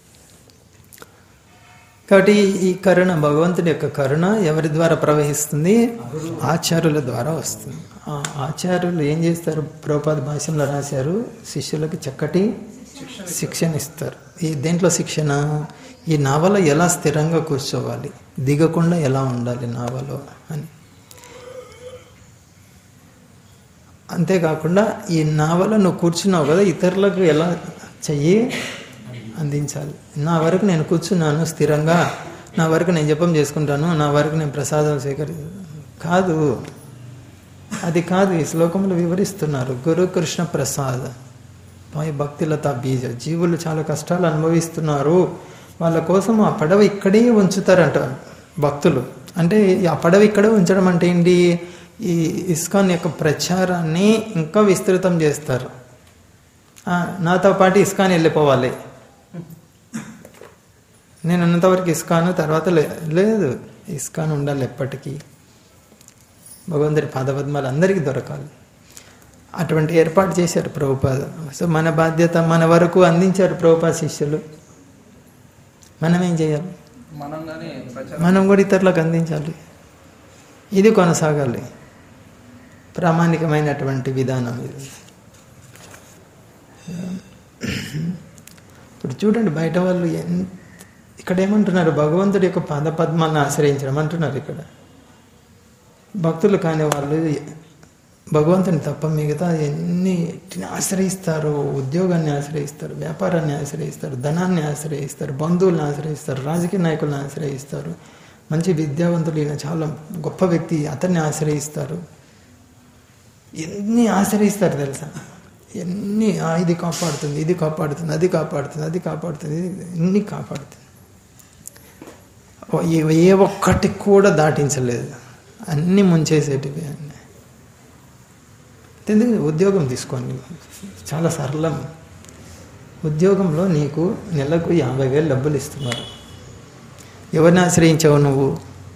కాబట్టి ఈ కరుణ భగవంతుడి యొక్క కరుణ ఎవరి ద్వారా ప్రవహిస్తుంది ఆచార్యుల ద్వారా వస్తుంది ఆ ఆచార్యులు ఏం చేస్తారు ప్రోపాద భాషలో రాశారు శిష్యులకి చక్కటి శిక్షణ ఇస్తారు ఈ దేంట్లో శిక్షణ ఈ నావలో ఎలా స్థిరంగా కూర్చోవాలి దిగకుండా ఎలా ఉండాలి నావలో అని అంతేకాకుండా ఈ నావలో నువ్వు కూర్చున్నావు కదా ఇతరులకు ఎలా చెయ్యి అందించాలి నా వరకు నేను కూర్చున్నాను స్థిరంగా నా వరకు నేను జపం చేసుకుంటాను నా వరకు నేను ప్రసాదం స్వీకరి కాదు అది కాదు ఈ శ్లోకంలో వివరిస్తున్నారు గురు కృష్ణ ప్రసాద్ పై భక్తిలత బీజ జీవులు చాలా కష్టాలు అనుభవిస్తున్నారు వాళ్ళ కోసం ఆ పడవ ఇక్కడే ఉంచుతారంట భక్తులు అంటే ఆ పడవ ఇక్కడే ఉంచడం అంటే ఏంటి ఈ ఇస్కాన్ యొక్క ప్రచారాన్ని ఇంకా విస్తృతం చేస్తారు ఆ, నాతో పాటు ఇస్కాన్ వెళ్ళిపోవాలి నేను ఉన్నంతవరకు ఇస్కాన్ తర్వాత లే లేదు ఇస్కాన్ ఉండాలి ఎప్పటికీ భగవంతుడి పాదపద్మాలు అందరికీ దొరకాలి అటువంటి ఏర్పాటు చేశారు ప్రభుపాద సో మన బాధ్యత మన వరకు అందించారు ప్రభుపాద శిష్యులు మనం ఏం చేయాలి మనం కానీ ప్రచారం మనం కూడా ఇతరులకు అందించాలి ఇది కొనసాగాలి ప్రామాణికమైనటువంటి విధానం ఇది ఇప్పుడు చూడండి బయట వాళ్ళు ఎన్ ఇక్కడ ఏమంటున్నారు భగవంతుడి యొక్క పాద పద్మాలను ఆశ్రయించడం అంటున్నారు ఇక్కడ భక్తులు కాని వాళ్ళు భగవంతుని తప్ప మిగతా ఎన్ని ఆశ్రయిస్తారో ఉద్యోగాన్ని ఆశ్రయిస్తారు వ్యాపారాన్ని ఆశ్రయిస్తారు ధనాన్ని ఆశ్రయిస్తారు బంధువులను ఆశ్రయిస్తారు రాజకీయ నాయకులను ఆశ్రయిస్తారు మంచి విద్యావంతులు ఈయన చాలా గొప్ప వ్యక్తి అతన్ని ఆశ్రయిస్తారు ఎన్ని ఆశ్రయిస్తారు తెలుసా ఎన్ని "ఆ, ఇది కాపాడుతుంది ఇది కాపాడుతుంది అది కాపాడుతుంది అది కాపాడుతుంది ఇది- ఎన్ని కాపాడుతుంది ఓ- ఏ- ఏ ఒక్కటి కూడా దాటించలేదు అన్నీ ముంచేసేటివి అన్నీ ఎందుకు ఉద్యోగం తీసుకోండి చాలా సరళం ఉద్యోగంలో నీకు నెలకు యాభై వేలు డబ్బులు ఇస్తున్నారు ఎవరిని ఆశ్రయించావు నువ్వు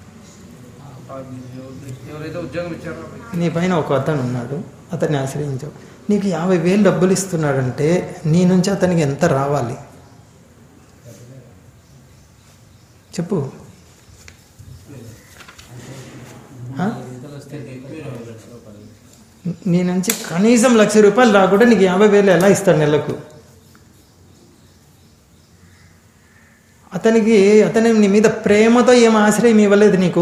ఎవరైతే ఉద్యోగం ఇచ్చారో నీ పైన ఒక అతను ఉన్నాడు అతన్ని ఆశ్రయించావు నీకు యాభై వేలు డబ్బులు ఇస్తున్నాడంటే నీ నుంచి అతనికి ఎంత రావాలి చెప్పు ఆ? నీ నుంచి కనీసం లక్ష రూపాయలు రాకుండా నీకు యాభై వేలు ఎలా ఇస్తాడు నెలకు అతనికి అతని నీ మీద ప్రేమతో ఏం ఆశ్రయం ఇవ్వలేదు నీకు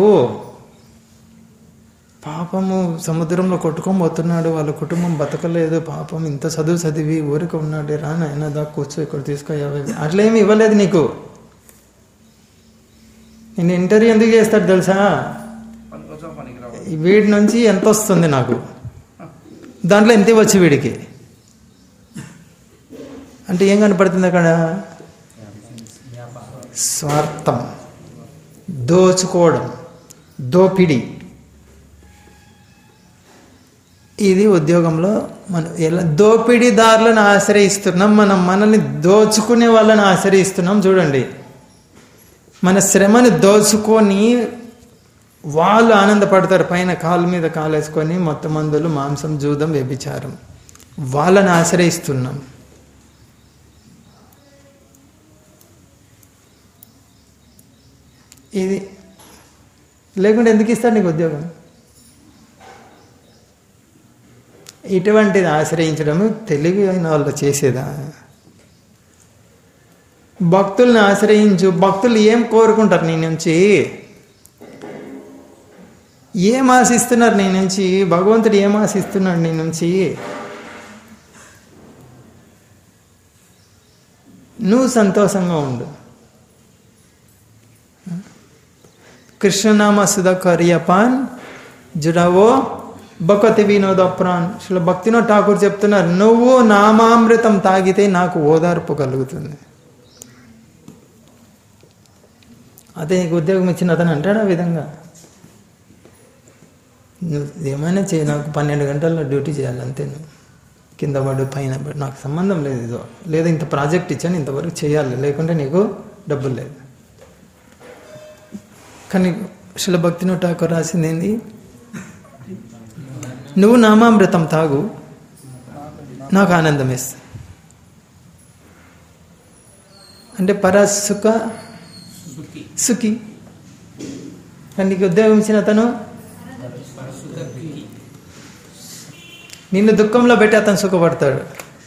పాపము సముద్రంలో కొట్టుకొని పోతున్నాడు వాళ్ళ కుటుంబం బతకలేదు పాపం ఇంత చదువు చదివి ఊరికి ఉన్నాడు రా నాయన దా కూర్చో ఇక్కడ తీసుకో యాభై వేలు. అట్లా ఏమి ఇవ్వలేదు నీకు నేను ఇంటర్వ్యూ ఎందుకు చేస్తాడు తెలుసా పని కోసం పనికి రావాలి ఈ వీడి నుంచి ఎంత వస్తుంది నాకు దాంట్లో ఎంత ఇవ్వచ్చు వీడికి అంటే ఏం కనపడుతుంది అక్కడ స్వార్థం దోచుకోవడం దోపిడి ఇది ఉద్యోగంలో మనం ఎలా దోపిడీదారులను ఆశ్రయిస్తున్నాం మనం మనల్ని దోచుకునే వాళ్ళని ఆశ్రయిస్తున్నాం చూడండి మన శ్రమని దోచుకొని వాళ్ళు ఆనందపడతారు పైన కాలు మీద కాలు వేసుకొని మొత్తం మందులు మాంసం జూదం వ్యభిచారం వాళ్ళని ఆశ్రయిస్తున్నాం ఇది లేకుంటే ఎందుకు ఇస్తాడు నీకు ఉద్యోగం ఇటువంటిది ఆశ్రయించడం తెలివి అయిన వాళ్ళు చేసేదా భక్తుల్ని ఆశ్రయించు భక్తులు ఏం కోరుకుంటారు నీ నుంచి ఏం ఆశిస్తున్నారు నీ నుంచి భగవంతుడు ఏం ఆశిస్తున్నాడు నీ నుంచి నువ్వు సంతోషంగా ఉండు కృష్ణనామ సుధాకర్యపాన్ జుడవో బకతి వినోద ప్రాణ్ అసలు భక్తినో ఠాకూర్ చెప్తున్నారు నువ్వు నామామృతం తాగితే నాకు ఓదార్పు కలుగుతుంది అదే నీకు ఉద్యోగం ఇచ్చిన అతను అంటాడు ఆ విధంగా నువ్వు ఏమైనా చేయి నాకు పన్నెండు గంటల్లో డ్యూటీ చేయాలి అంతే నువ్వు కింద పడు పైన పడు నాకు సంబంధం లేదు ఇదో లేదా ఇంత ప్రాజెక్ట్ ఇచ్చాను ఇంతవరకు చేయాలి లేకుంటే నీకు డబ్బులు లేదు కానీ శిల భక్తిని ఠాకూర్ రాసింది ఏంది నువ్వు నామామృతం తాగు నాకు ఆనందం ఇస్తా అంటే పరసుఖ సుఖి కానీ నీకు ఉద్యోగం ఇచ్చిన అతను నిన్ను దుఃఖంలో పెట్టి అతను సుఖపడతాడు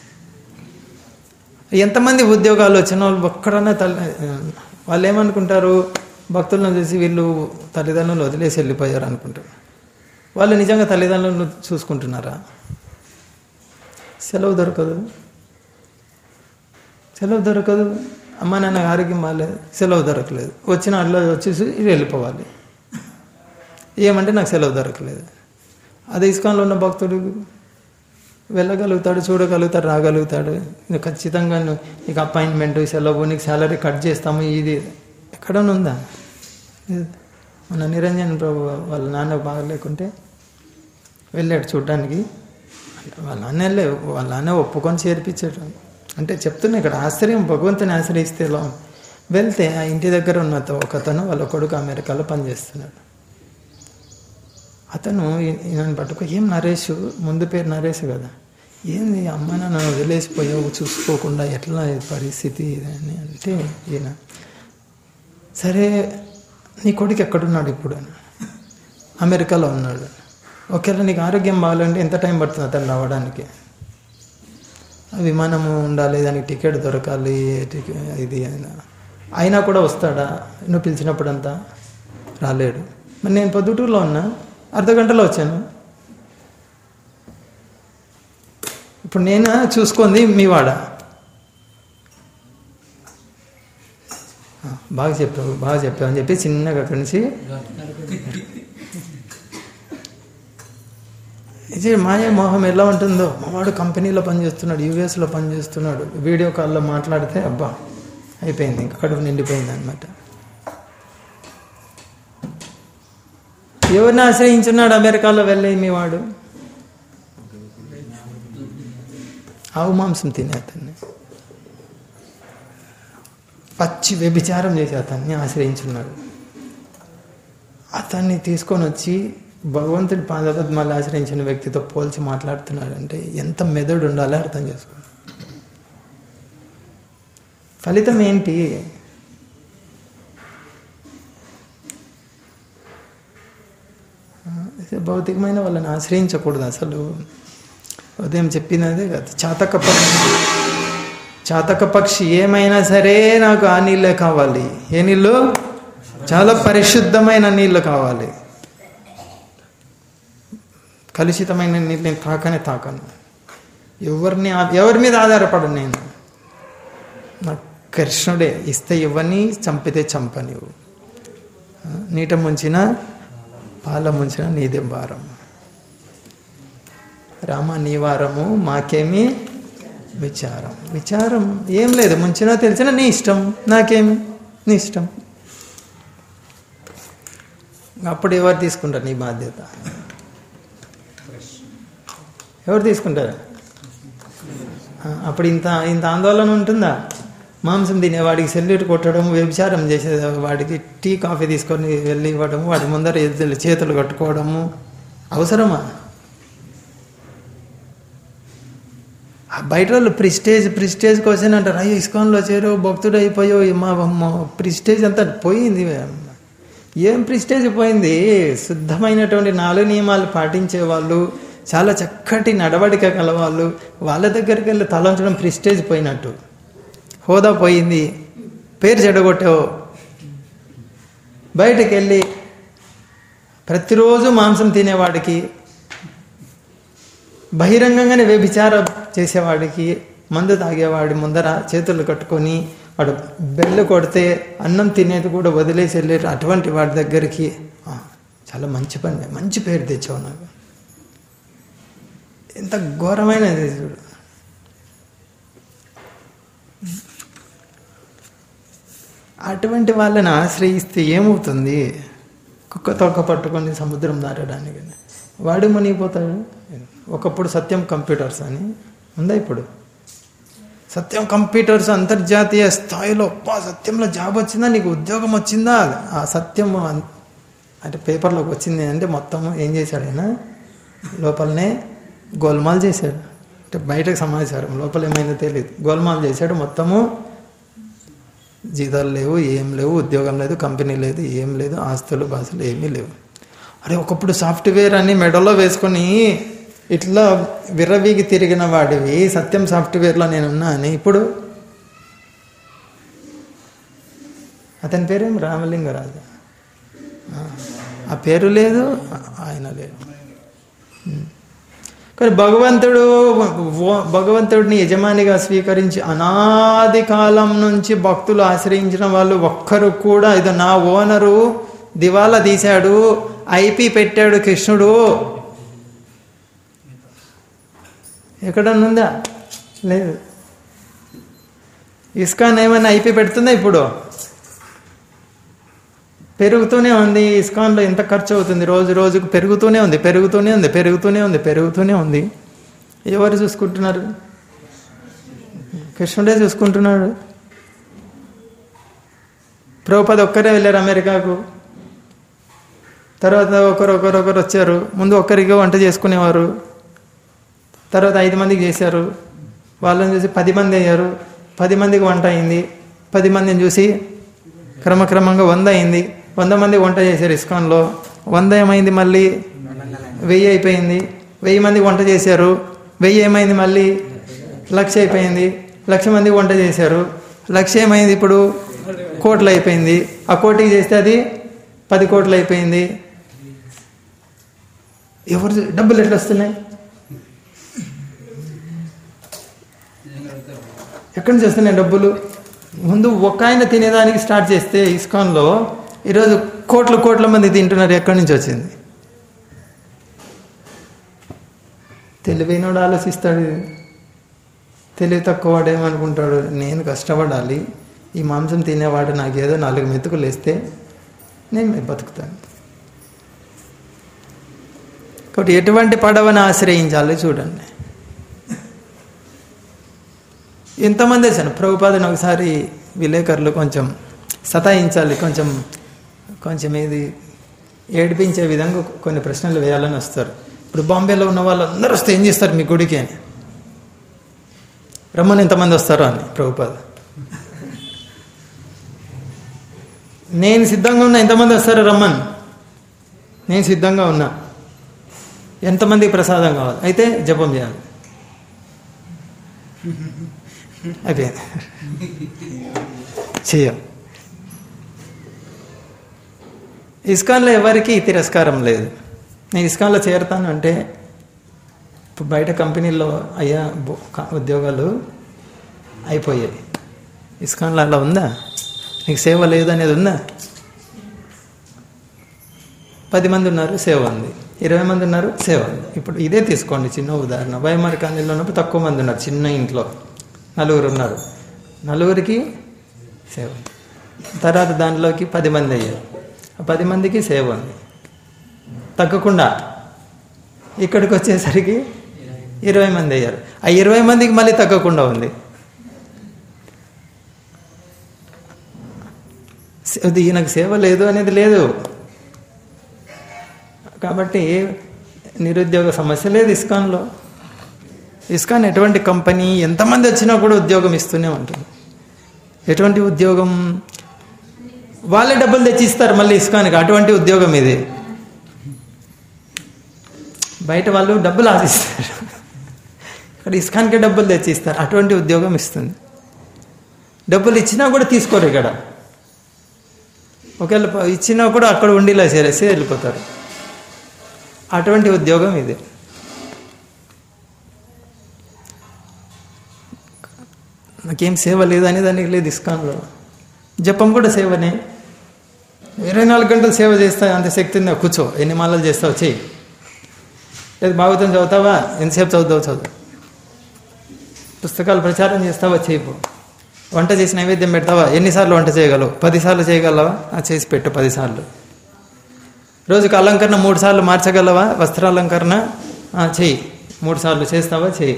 ఎంతమంది ఉద్యోగాలు వచ్చిన వాళ్ళు ఒక్కడన్నా తల్లి వాళ్ళు ఏమనుకుంటారు భక్తులను చూసి వీళ్ళు తల్లిదండ్రులు వదిలేసి వెళ్ళిపోయారు అనుకుంటారు వాళ్ళు నిజంగా తల్లిదండ్రులను చూసుకుంటున్నారా సెలవు దొరకదు సెలవు దొరకదు అమ్మ నాన్న ఆరోగ్యం బాగాలేదు సెలవు దొరకలేదు వచ్చిన అట్లా వచ్చేసి వెళ్ళిపోవాలి ఏమంటే నాకు సెలవు దొరకలేదు అదే ఇస్కాన్లో ఉన్న భక్తుడు వెళ్ళగలుగుతాడు చూడగలుగుతాడు రాగలుగుతాడు నువ్వు ఖచ్చితంగా నువ్వు నీకు అపాయింట్మెంట్ సెలవు నీకు శాలరీ కట్ చేస్తాము ఇది ఎక్కడన్నా ఉందా లేదు. మన నిరంజన్ ప్రభు వాళ్ళ నాన్న బాగలేకుంటే వెళ్ళాడు చూడడానికి వాళ్ళ నాన్న వెళ్ళే వాళ్ళ నాన్న ఒప్పుకొని చేర్పించాడు అంటే చెప్తున్నా ఇక్కడ ఆశ్చర్యం భగవంతుని ఆశ్రయిస్తే ఎలా ఉంది? వెళ్తే ఆ ఇంటి దగ్గర ఉన్న ఒక అతను వాళ్ళ కొడుకు అమెరికాలో పనిచేస్తున్నాడు అతను ఈ- ఈయనని పట్టుకో ఏం నరేష్ ముందు పేరు నరేష్ కదా ఏంది అమ్మ నన్ను వదిలేసిపోయావు చూసుకోకుండా ఎట్లా ఈ పరిస్థితి అని అంటే ఈయన సరే నీ కొడుకు ఎక్కడున్నాడు ఇప్పుడు అని అమెరికాలో ఉన్నాడు ఒకవేళ నీకు ఆరోగ్యం బాగాలంటే ఎంత టైం పడుతుంది అతను రావడానికి విమానము ఉండాలి దానికి టికెట్ దొరకాలి టికె- ఇది అయినా అయినా కూడా వస్తాడా నువ్వు పిలిచినప్పుడంతా రాలేడు మరి నేను పొద్దుటూరులో ఉన్నా అర్ధ గంటలో వచ్చాను ఇప్పుడు నేను చూసుకుంది మీ వాడ ఆ, బాగా చెప్పావు బాగా చెప్పావు అని చెప్పి చిన్నగా అక్కడి నుంచి ఇది మాయ మోహం ఎలా ఉంటుందో మావాడు కంపెనీలో పనిచేస్తున్నాడు యూఎస్లో పనిచేస్తున్నాడు వీడియో కాల్లో మాట్లాడితే అబ్బా అయిపోయింది ఇంకా కడుపు నిండిపోయింది అనమాట ఎవరిని ఆశ్రయించున్నాడు అమెరికాలో వెళ్ళి మీ వాడు ఆవు మాంసం తినే అతన్ని పచ్చి వ్యభిచారం చేసి అతన్ని ఆశ్రయించున్నాడు అతన్ని తీసుకొని వచ్చి భగవంతుడి పాదపద్మాలు ఆశ్రయించిన వ్యక్తితో పోల్చి మాట్లాడుతున్నాడు అంటే ఎంత మెదడు ఉండాలో అర్థం చేసుకో ఫలితం ఏంటి ఆ, ఇది భౌతికమైన వాళ్ళని ఆశ్రయించకూడదు అసలు ఉదయం చెప్పినదే కదా చాతక పక్షి చాతక పక్షి ఏమైనా సరే నాకు ఆ నీళ్ళే కావాలి ఏ నీళ్ళు చాలా పరిశుద్ధమైన నీళ్ళు కావాలి కలుషితమైన నీళ్ళు నేను తాకనే తాకను ఎవరిని ఆ- ఎవరి మీద ఆధారపడను నేను నా కృష్ణుడే ఇస్తే ఇవ్వని చంపితే చంపనివ్వు ఆ, నీట ముంచిన పాల ముంచిన నీదే భారం రామ నీ వారము మాకేమి విచారం విచారం ఏం లేదు ముంచినా తెలిసినా నీ ఇష్టం నాకేమి నీ ఇష్టం అప్పుడు ఎవరు తీసుకుంటారు నీ బాధ్యత ఎవరు తీసుకుంటారు ఆ, అప్పుడు ఇంత ఇంత ఆందోళన ఉంటుందా మాంసం తినేవాడికి సెల్యూట్ కొట్టడం వ్యభిచారం చేసే వాడికి టీ కాఫీ తీసుకొని వెళ్ళి ఇవ్వడము వాడి ముందర ఎద్దులు చేతులు కట్టుకోవడము అవసరమా ఆ బయట వాళ్ళు ప్రిస్టేజ్ ప్రిస్టేజ్ క్వశ్చన్ అంటారు అయ్యో ఇస్కాన్లో చేరు భక్తుడు అయిపోయో మా మా ప్రిస్టేజ్ అంతా పోయింది ఏం ప్రిస్టేజ్ పోయింది శుద్ధమైనటువంటి నాలుగు నియమాలు పాటించే వాళ్ళు చాలా చక్కటి నడవడిక కలవాళ్ళు వాళ్ళ దగ్గరికి వెళ్ళి తలంచడం ప్రిస్టేజ్ పోయినట్టు హోదా పోయింది పేరు చెడగొట్టావు బయటకు వెళ్ళి ప్రతిరోజు మాంసం తినేవాడికి బహిరంగంగానే వ్యభిచారం చేసేవాడికి మందు తాగేవాడి ముందర చేతులు కట్టుకొని వాడు బెల్లు కొడితే అన్నం తినేది కూడా వదిలేసి వెళ్ళే అటువంటి వాడి దగ్గరికి ఆ, చాలా మంచి పని మంచి పేరు తెచ్చావు నాకు ఎంత ఘోరమైనది చూడు అటువంటి వాళ్ళని ఆశ్రయిస్తే ఏమవుతుంది కుక్క తొక్క పట్టుకొని సముద్రం దాటడానికి వాడు మునిగిపోతాడు ఒకప్పుడు సత్యం కంప్యూటర్స్ అని ఉందా ఇప్పుడు సత్యం కంప్యూటర్స్ అంతర్జాతీయ స్థాయిలో అబ్బా సత్యంలో జాబ్ వచ్చిందా నీకు ఉద్యోగం వచ్చిందా ఆ సత్యం అన్- అంటే పేపర్లోకి వచ్చింది అంటే మొత్తం ఏం చేశాడు ఆయన లోపలనే గోల్మాల్ చేశాడు అంటే బయటకు సమాచారం లోపల ఏమైందో తెలియదు గోల్మాల్ చేశాడు మొత్తము జీతాలు లేవు ఏం లేవు ఉద్యోగం లేదు కంపెనీ లేదు ఏం లేదు ఆస్తులు బాసులు ఏమీ లేవు అరే ఒకప్పుడు సాఫ్ట్వేర్ అని మెడలో వేసుకొని ఇట్లా విర్రవీగి తిరిగిన వాడివి సత్యం సాఫ్ట్వేర్లో నేను ఉన్నా అని ఇప్పుడు అతని పేరేం రామలింగరాజు ఆ, ఆ పేరు లేదు ఆయన లేదు ఉం. కానీ భగవంతుడు ఓ- భగవంతుడిని యజమానిగా స్వీకరించి అనాది కాలం నుంచి భక్తులు ఆశ్రయించిన వాళ్ళు ఒక్కరు కూడా ఇది నా ఓనరు దివాలా తీశాడు ఐపీ పెట్టాడు కృష్ణుడు ఎక్కడన్నుందా లేదు ఇస్కాన్ ఏమైనా ఐపీ పెడుతుందా ఇప్పుడు పెరుగుతూనే ఉంది ఇస్కాన్లో ఎంత ఖర్చు అవుతుంది రోజు రోజుకు పెరుగుతూనే ఉంది పెరుగుతూనే ఉంది పెరుగుతూనే ఉంది పెరుగుతూనే ఉంది ఎవరు చూసుకుంటున్నారు కృష్ణుడే చూసుకుంటున్నాడు ప్రభుపద ఒక్కరే వెళ్ళారు అమెరికాకు తర్వాత ఒకరు ఒకరు ఒకరు వచ్చారు ముందు ఒక్కరికి వంట చేసుకునేవారు తర్వాత ఐదు మందికి చేశారు వాళ్ళని చూసి పది మంది అయ్యారు పది మందికి వంట అయింది పది మందిని చూసి క్రమక్రమంగా వంద అయింది వంద మంది వంట చేశారు ఇస్కాన్లో వంద ఏమైంది మళ్ళీ వెయ్యి అయిపోయింది వెయ్యి మంది వంట చేశారు వెయ్యి ఏమైంది మళ్ళీ లక్ష అయిపోయింది లక్ష మంది వంట చేశారు లక్ష ఏమైంది ఇప్పుడు కోట్లు అయిపోయింది ఆ కోటికి చేస్తే అది పది కోట్లు అయిపోయింది ఎవరు డబ్బులు ఎట్లా వస్తున్నాయి ఎక్కడి నుంచి వస్తున్నాయి డబ్బులు ముందు ఒక ఆయన తినేదానికి స్టార్ట్ చేస్తే ఇస్కాన్లో ఈరోజు కోట్ల కోట్ల మంది తింటున్నారు ఎక్కడి నుంచి వచ్చింది తెలివైనోడు ఆలోచిస్తాడు ఇది. తెలివి తక్కువ వాడు ఏమనుకుంటాడు నేను కష్టపడాలి ఈ మాంసం తినేవాడు నాకేదో నాలుగు మెతుకులు వేస్తే నేను బతుకుతాను కాబట్టి ఎటువంటి పడవని ఆశ్రయించాలి చూడండి ఎంతమంది వచ్చాను ప్రభుపాదను ఒకసారి విలేకరులు కొంచెం సతాయించాలి కొంచెం కొంచెం ఇది ఏడిపించే విధంగా కొన్ని ప్రశ్నలు వేయాలని వస్తారు ఇప్పుడు బాంబేలో ఉన్న వాళ్ళందరూ వస్తే ఏం చేస్తారు మీ గుడికి అని రమ్మని ఎంతమంది వస్తారో అని ప్రభుపాద నేను సిద్ధంగా ఉన్నా ఎంతమంది వస్తారో రమ్మని నేను సిద్ధంగా ఉన్నా ఎంతమందికి ప్రసాదం కావాలి అయితే జపం చేయాలి అయిపోయింది చెయ్యం ఇస్కాన్లో ఎవరికి తిరస్కారం లేదు నేను ఇస్కాన్లో చేరుతాను అంటే ఇప్పుడు బయట కంపెనీల్లో అయ్యా బో- క- ఉద్యోగాలు అయిపోయాయి ఇస్కాన్లో అలా ఉందా నీకు సేవ లేదు అనేది ఉందా పది మంది ఉన్నారు సేవ ఉంది ఇరవై మంది ఉన్నారు సేవ ఉంది ఇప్పుడు ఇదే తీసుకోండి చిన్న ఉదాహరణ వైమార్ కాలనీలో ఉన్నప్పుడు తక్కువ మంది ఉన్నారు చిన్న ఇంట్లో నలుగురు ఉన్నారు నలుగురికి సేవ ఉంది. తర్వాత దానిలోకి పది మంది అయ్యారు ఆ పది మందికి సేవ ఉంది తగ్గకుండా ఇక్కడికి వచ్చేసరికి ఇరవై మంది అయ్యారు ఆ ఇరవై మందికి మళ్ళీ తగ్గకుండా ఉంది అది ఈయనకు సేవ లేదు అనేది లేదు కాబట్టి నిరుద్యోగ సమస్య లేదు ఇస్కాన్లో ఇస్కాన్ ఎటువంటి కంపెనీ ఎంతమంది వచ్చినా కూడా ఉద్యోగం ఇస్తూనే ఉంటుంది ఎటువంటి ఉద్యోగం వాళ్ళే డబ్బులు తెచ్చి ఇస్తారు మళ్ళీ ఇస్కాన్కి అటువంటి ఉద్యోగం ఇది బయట వాళ్ళు డబ్బులు ఆశిస్తారు ఇక్కడ ఇస్కాన్కి డబ్బులు తెచ్చి ఇస్తారు అటువంటి ఉద్యోగం ఇస్తుంది డబ్బులు ఇచ్చినా కూడా తీసుకోరు ఇక్కడ ఒకవేళ ప- ఇచ్చినా కూడా అక్కడ ఉండిలా చేరేసి వెళ్ళిపోతారు అటువంటి ఉద్యోగం ఇది నాకేం సేవ లేదని దానికి లేదు ఇస్కాన్లో జపం కూడా సేవనే ఇరవై నాలుగు గంటలు సేవ చేస్తా అంత శక్తి ఉందా కూర్చో ఎన్ని మాలలు చేస్తావు చెయ్యి లేదు భాగవతం చదువుతావా ఎంతసేపు చదువుతావు చదువు పుస్తకాలు ప్రచారం చేస్తావా చేయపో వంట చేసి నైవేద్యం పెడతావా ఎన్నిసార్లు వంట చేయగలవు పదిసార్లు చేయగలవా ఆ, చేసి పెట్టు పదిసార్లు రోజుకు అలంకరణ మూడు సార్లు మార్చగలవా వస్త్రాలంకరణ ఆ, చెయ్యి మూడు సార్లు చేస్తావా చెయ్యి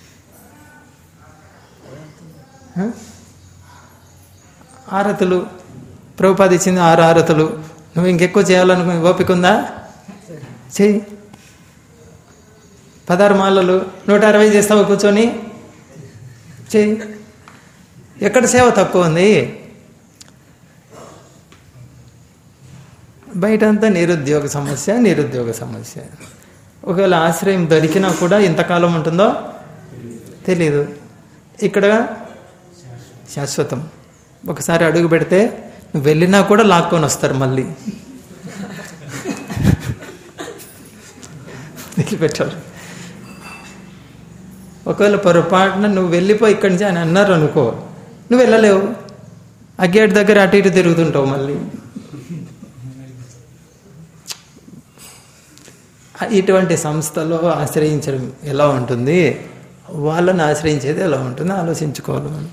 ఆ? ఆరతులు ప్రభుపాద ఇచ్చింది ఆరు ఆరతులు నువ్వు ఇంకెక్కువ చేయాలనుకునే ఓపిక ఉందా చెయ్యి పదహారు మాలలు నూట అరవై చేస్తావా కూర్చొని చెయ్యి ఎక్కడ సేవ తక్కువ ఉంది బయట అంతా నిరుద్యోగ సమస్య నిరుద్యోగ సమస్య ఒకవేళ ఆశ్రయం దొరికినా కూడా ఎంతకాలం ఉంటుందో తెలీదు ఇక్కడ శాశ్వతం ఒకసారి అడుగు పెడితే నువ్వు వెళ్ళినా కూడా లాక్కొని వస్తారు మళ్ళీ వదిలిపెట్టారు ఒకవేళ పొరపాటున నువ్వు వెళ్ళిపో ఇక్కడి నుంచి అని అన్నారు అనుకో నువ్వు వెళ్ళలేవు ఆ గేట్ దగ్గర అటు ఇటు తిరుగుతుంటావు మళ్ళీ ఇటువంటి సంస్థలో ఆశ్రయించడం ఎలా ఉంటుంది వాళ్ళని ఆశ్రయించేది ఎలా ఉంటుంది ఆలోచించుకోవాలి మనం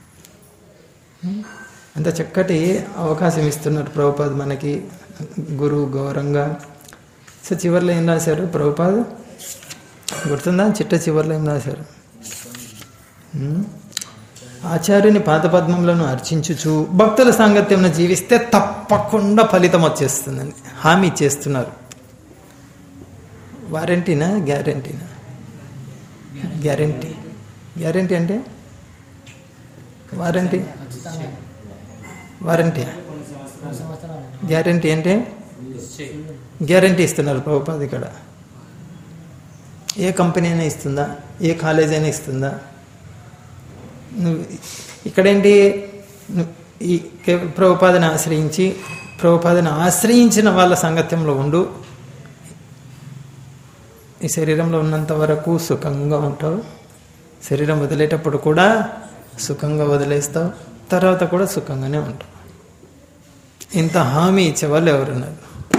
అంత చక్కటి అవకాశం ఇస్తున్నారు ప్రభుపాద్ మనకి గురువు గౌరంగా సో చివరిలో ఏం రాశారు ప్రభుపాద్ గుర్తుందా చిట్ట చివరిలో ఏం రాశారు ఉమ్? ఆచార్యుని పాదపద్మములను అర్చించుచు భక్తుల సాంగత్యంలో జీవిస్తే తప్పకుండా ఫలితం వచ్చేస్తుందండి హామీ ఇచ్చేస్తున్నారు వారంటీనా గ్యారంటీనా గ్యారంటీ గ్యారంటీ అంటే వారంటీ వారంటీ గ్యారంటీ అంటే గ్యారంటీ ఇస్తున్నారు ప్రభుపాద ఇక్కడ ఏ కంపెనీ అయినా ఇస్తుందా ఏ కాలేజ్ అయినా ఇస్తుందా నువ్వు ఇక్కడేంటి నువ్వు ఈ కేవలం ప్రభుపాదను ఆశ్రయించి ప్రభుపాదను ఆశ్రయించిన వాళ్ళ సంగత్యంలో ఉండు ఈ శరీరంలో ఉన్నంత వరకు సుఖంగా ఉంటావు శరీరం వదిలేటప్పుడు కూడా సుఖంగా వదిలేస్తావు తర్వాత కూడా సుఖంగానే ఉంటావు ఇంత హామీ ఇచ్చే వాళ్ళు ఎవరున్నారు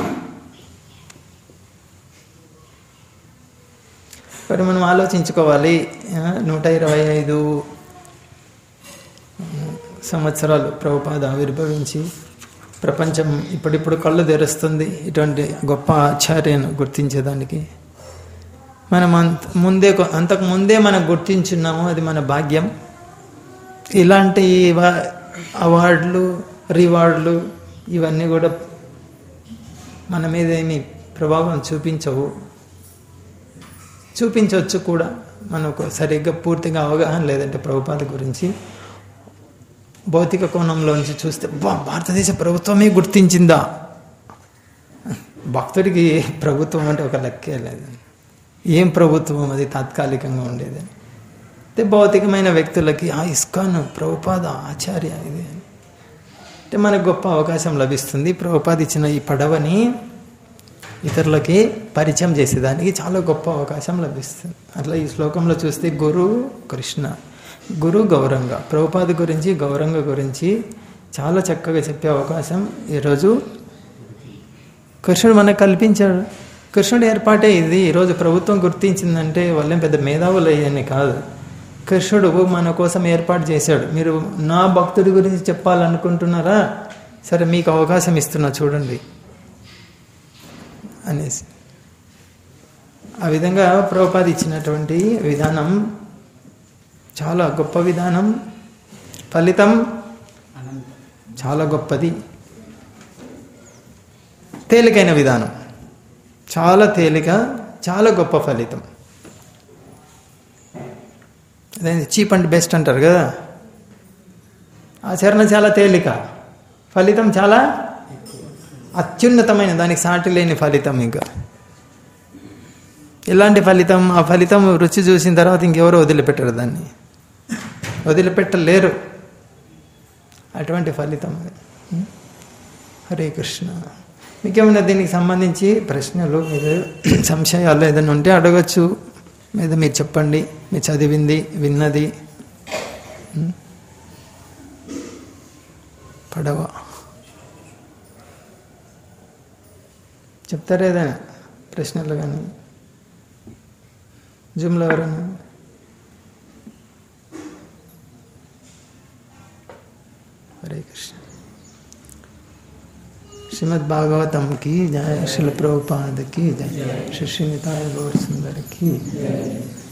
మరి మనం ఆలోచించుకోవాలి ఆ, నూట ఇరవై ఐదు సంవత్సరాలు ప్రభుపాద ఆవిర్భవించి ప్రపంచం ఇప్పుడిప్పుడు కళ్ళు తెరుస్తుంది ఇటువంటి గొప్ప ఆచార్యను గుర్తించేదానికి మనం అంత ముందే కొ- అంతకు ముందే మనం గుర్తించున్నాము అది మన భాగ్యం ఇలాంటి వా- అవార్డులు రివార్డులు ఇవన్నీ కూడా మన మీద ఏమి ప్రభావం చూపించవు చూపించవచ్చు కూడా మనకు సరిగ్గా పూర్తిగా అవగాహన లేదంటే ప్రభుపాద గురించి భౌతిక కోణంలోంచి చూస్తే బా భారతదేశ ప్రభుత్వమే గుర్తించిందా భక్తుడికి ప్రభుత్వం అంటే ఒక లెక్కే లేదు ఏం ప్రభుత్వం అది తాత్కాలికంగా ఉండేది అంటే భౌతికమైన వ్యక్తులకి ఆ ఇస్కాన్ ప్రభుపాద ఆచార్య ఇది అని. అంటే మనకు గొప్ప అవకాశం లభిస్తుంది ప్రభుపాద ఇచ్చిన ఈ పడవని ఇతరులకి పరిచయం చేసేదానికి చాలా గొప్ప అవకాశం లభిస్తుంది అట్లా ఈ శ్లోకంలో చూస్తే గురు కృష్ణ గురు గౌరంగ ప్రభుపాద గురించి గౌరంగ గురించి చాలా చక్కగా చెప్పే అవకాశం ఈరోజు కృష్ణుడు మనకు కల్పించాడు కృష్ణుడు ఏర్పాటే ఇది ఈరోజు ప్రభుత్వం గుర్తించిందంటే వాళ్ళేం పెద్ద మేధావులు అయ్యని కాదు కృష్ణుడు మన కోసం ఏర్పాటు చేశాడు మీరు నా భక్తుడి గురించి చెప్పాలనుకుంటున్నారా సరే మీకు అవకాశం ఇస్తున్నా చూడండి అనేసి ఆ విధంగా ప్రభుపాద ఇచ్చినటువంటి విధానం చాలా గొప్ప విధానం ఫలితం చాలా గొప్పది తేలికైన విధానం చాలా తేలిక చాలా గొప్ప ఫలితం అదే చీప్ అండ్ బెస్ట్ అంటారు కదా ఆచరణ చాలా తేలిక ఫలితం చాలా అత్యున్నతమైన దానికి సాటి లేని ఫలితం ఇంకా ఎలాంటి ఫలితం ఆ ఫలితం రుచి చూసిన తర్వాత ఇంకెవరో వదిలిపెట్టరు దాన్ని వదిలిపెట్టలేరు అటువంటి ఫలితం అది హరే కృష్ణ మీకేమైనా దీనికి సంబంధించి ప్రశ్నలు మీరు సంశయాలు ఏదైనా ఉంటే అడగచ్చు మీద మీరు చెప్పండి మీరు చదివింది విన్నది ఉం? పడవ చెప్తారా ఏదైనా ప్రశ్నలు కానీ జూమ్లో ఎవరైనా హరే కృష్ణ శ్రీమద్ భాగవతం की जय शिल प्रभुपाद की जय श्री श्रीनिताय गौर सुंदर की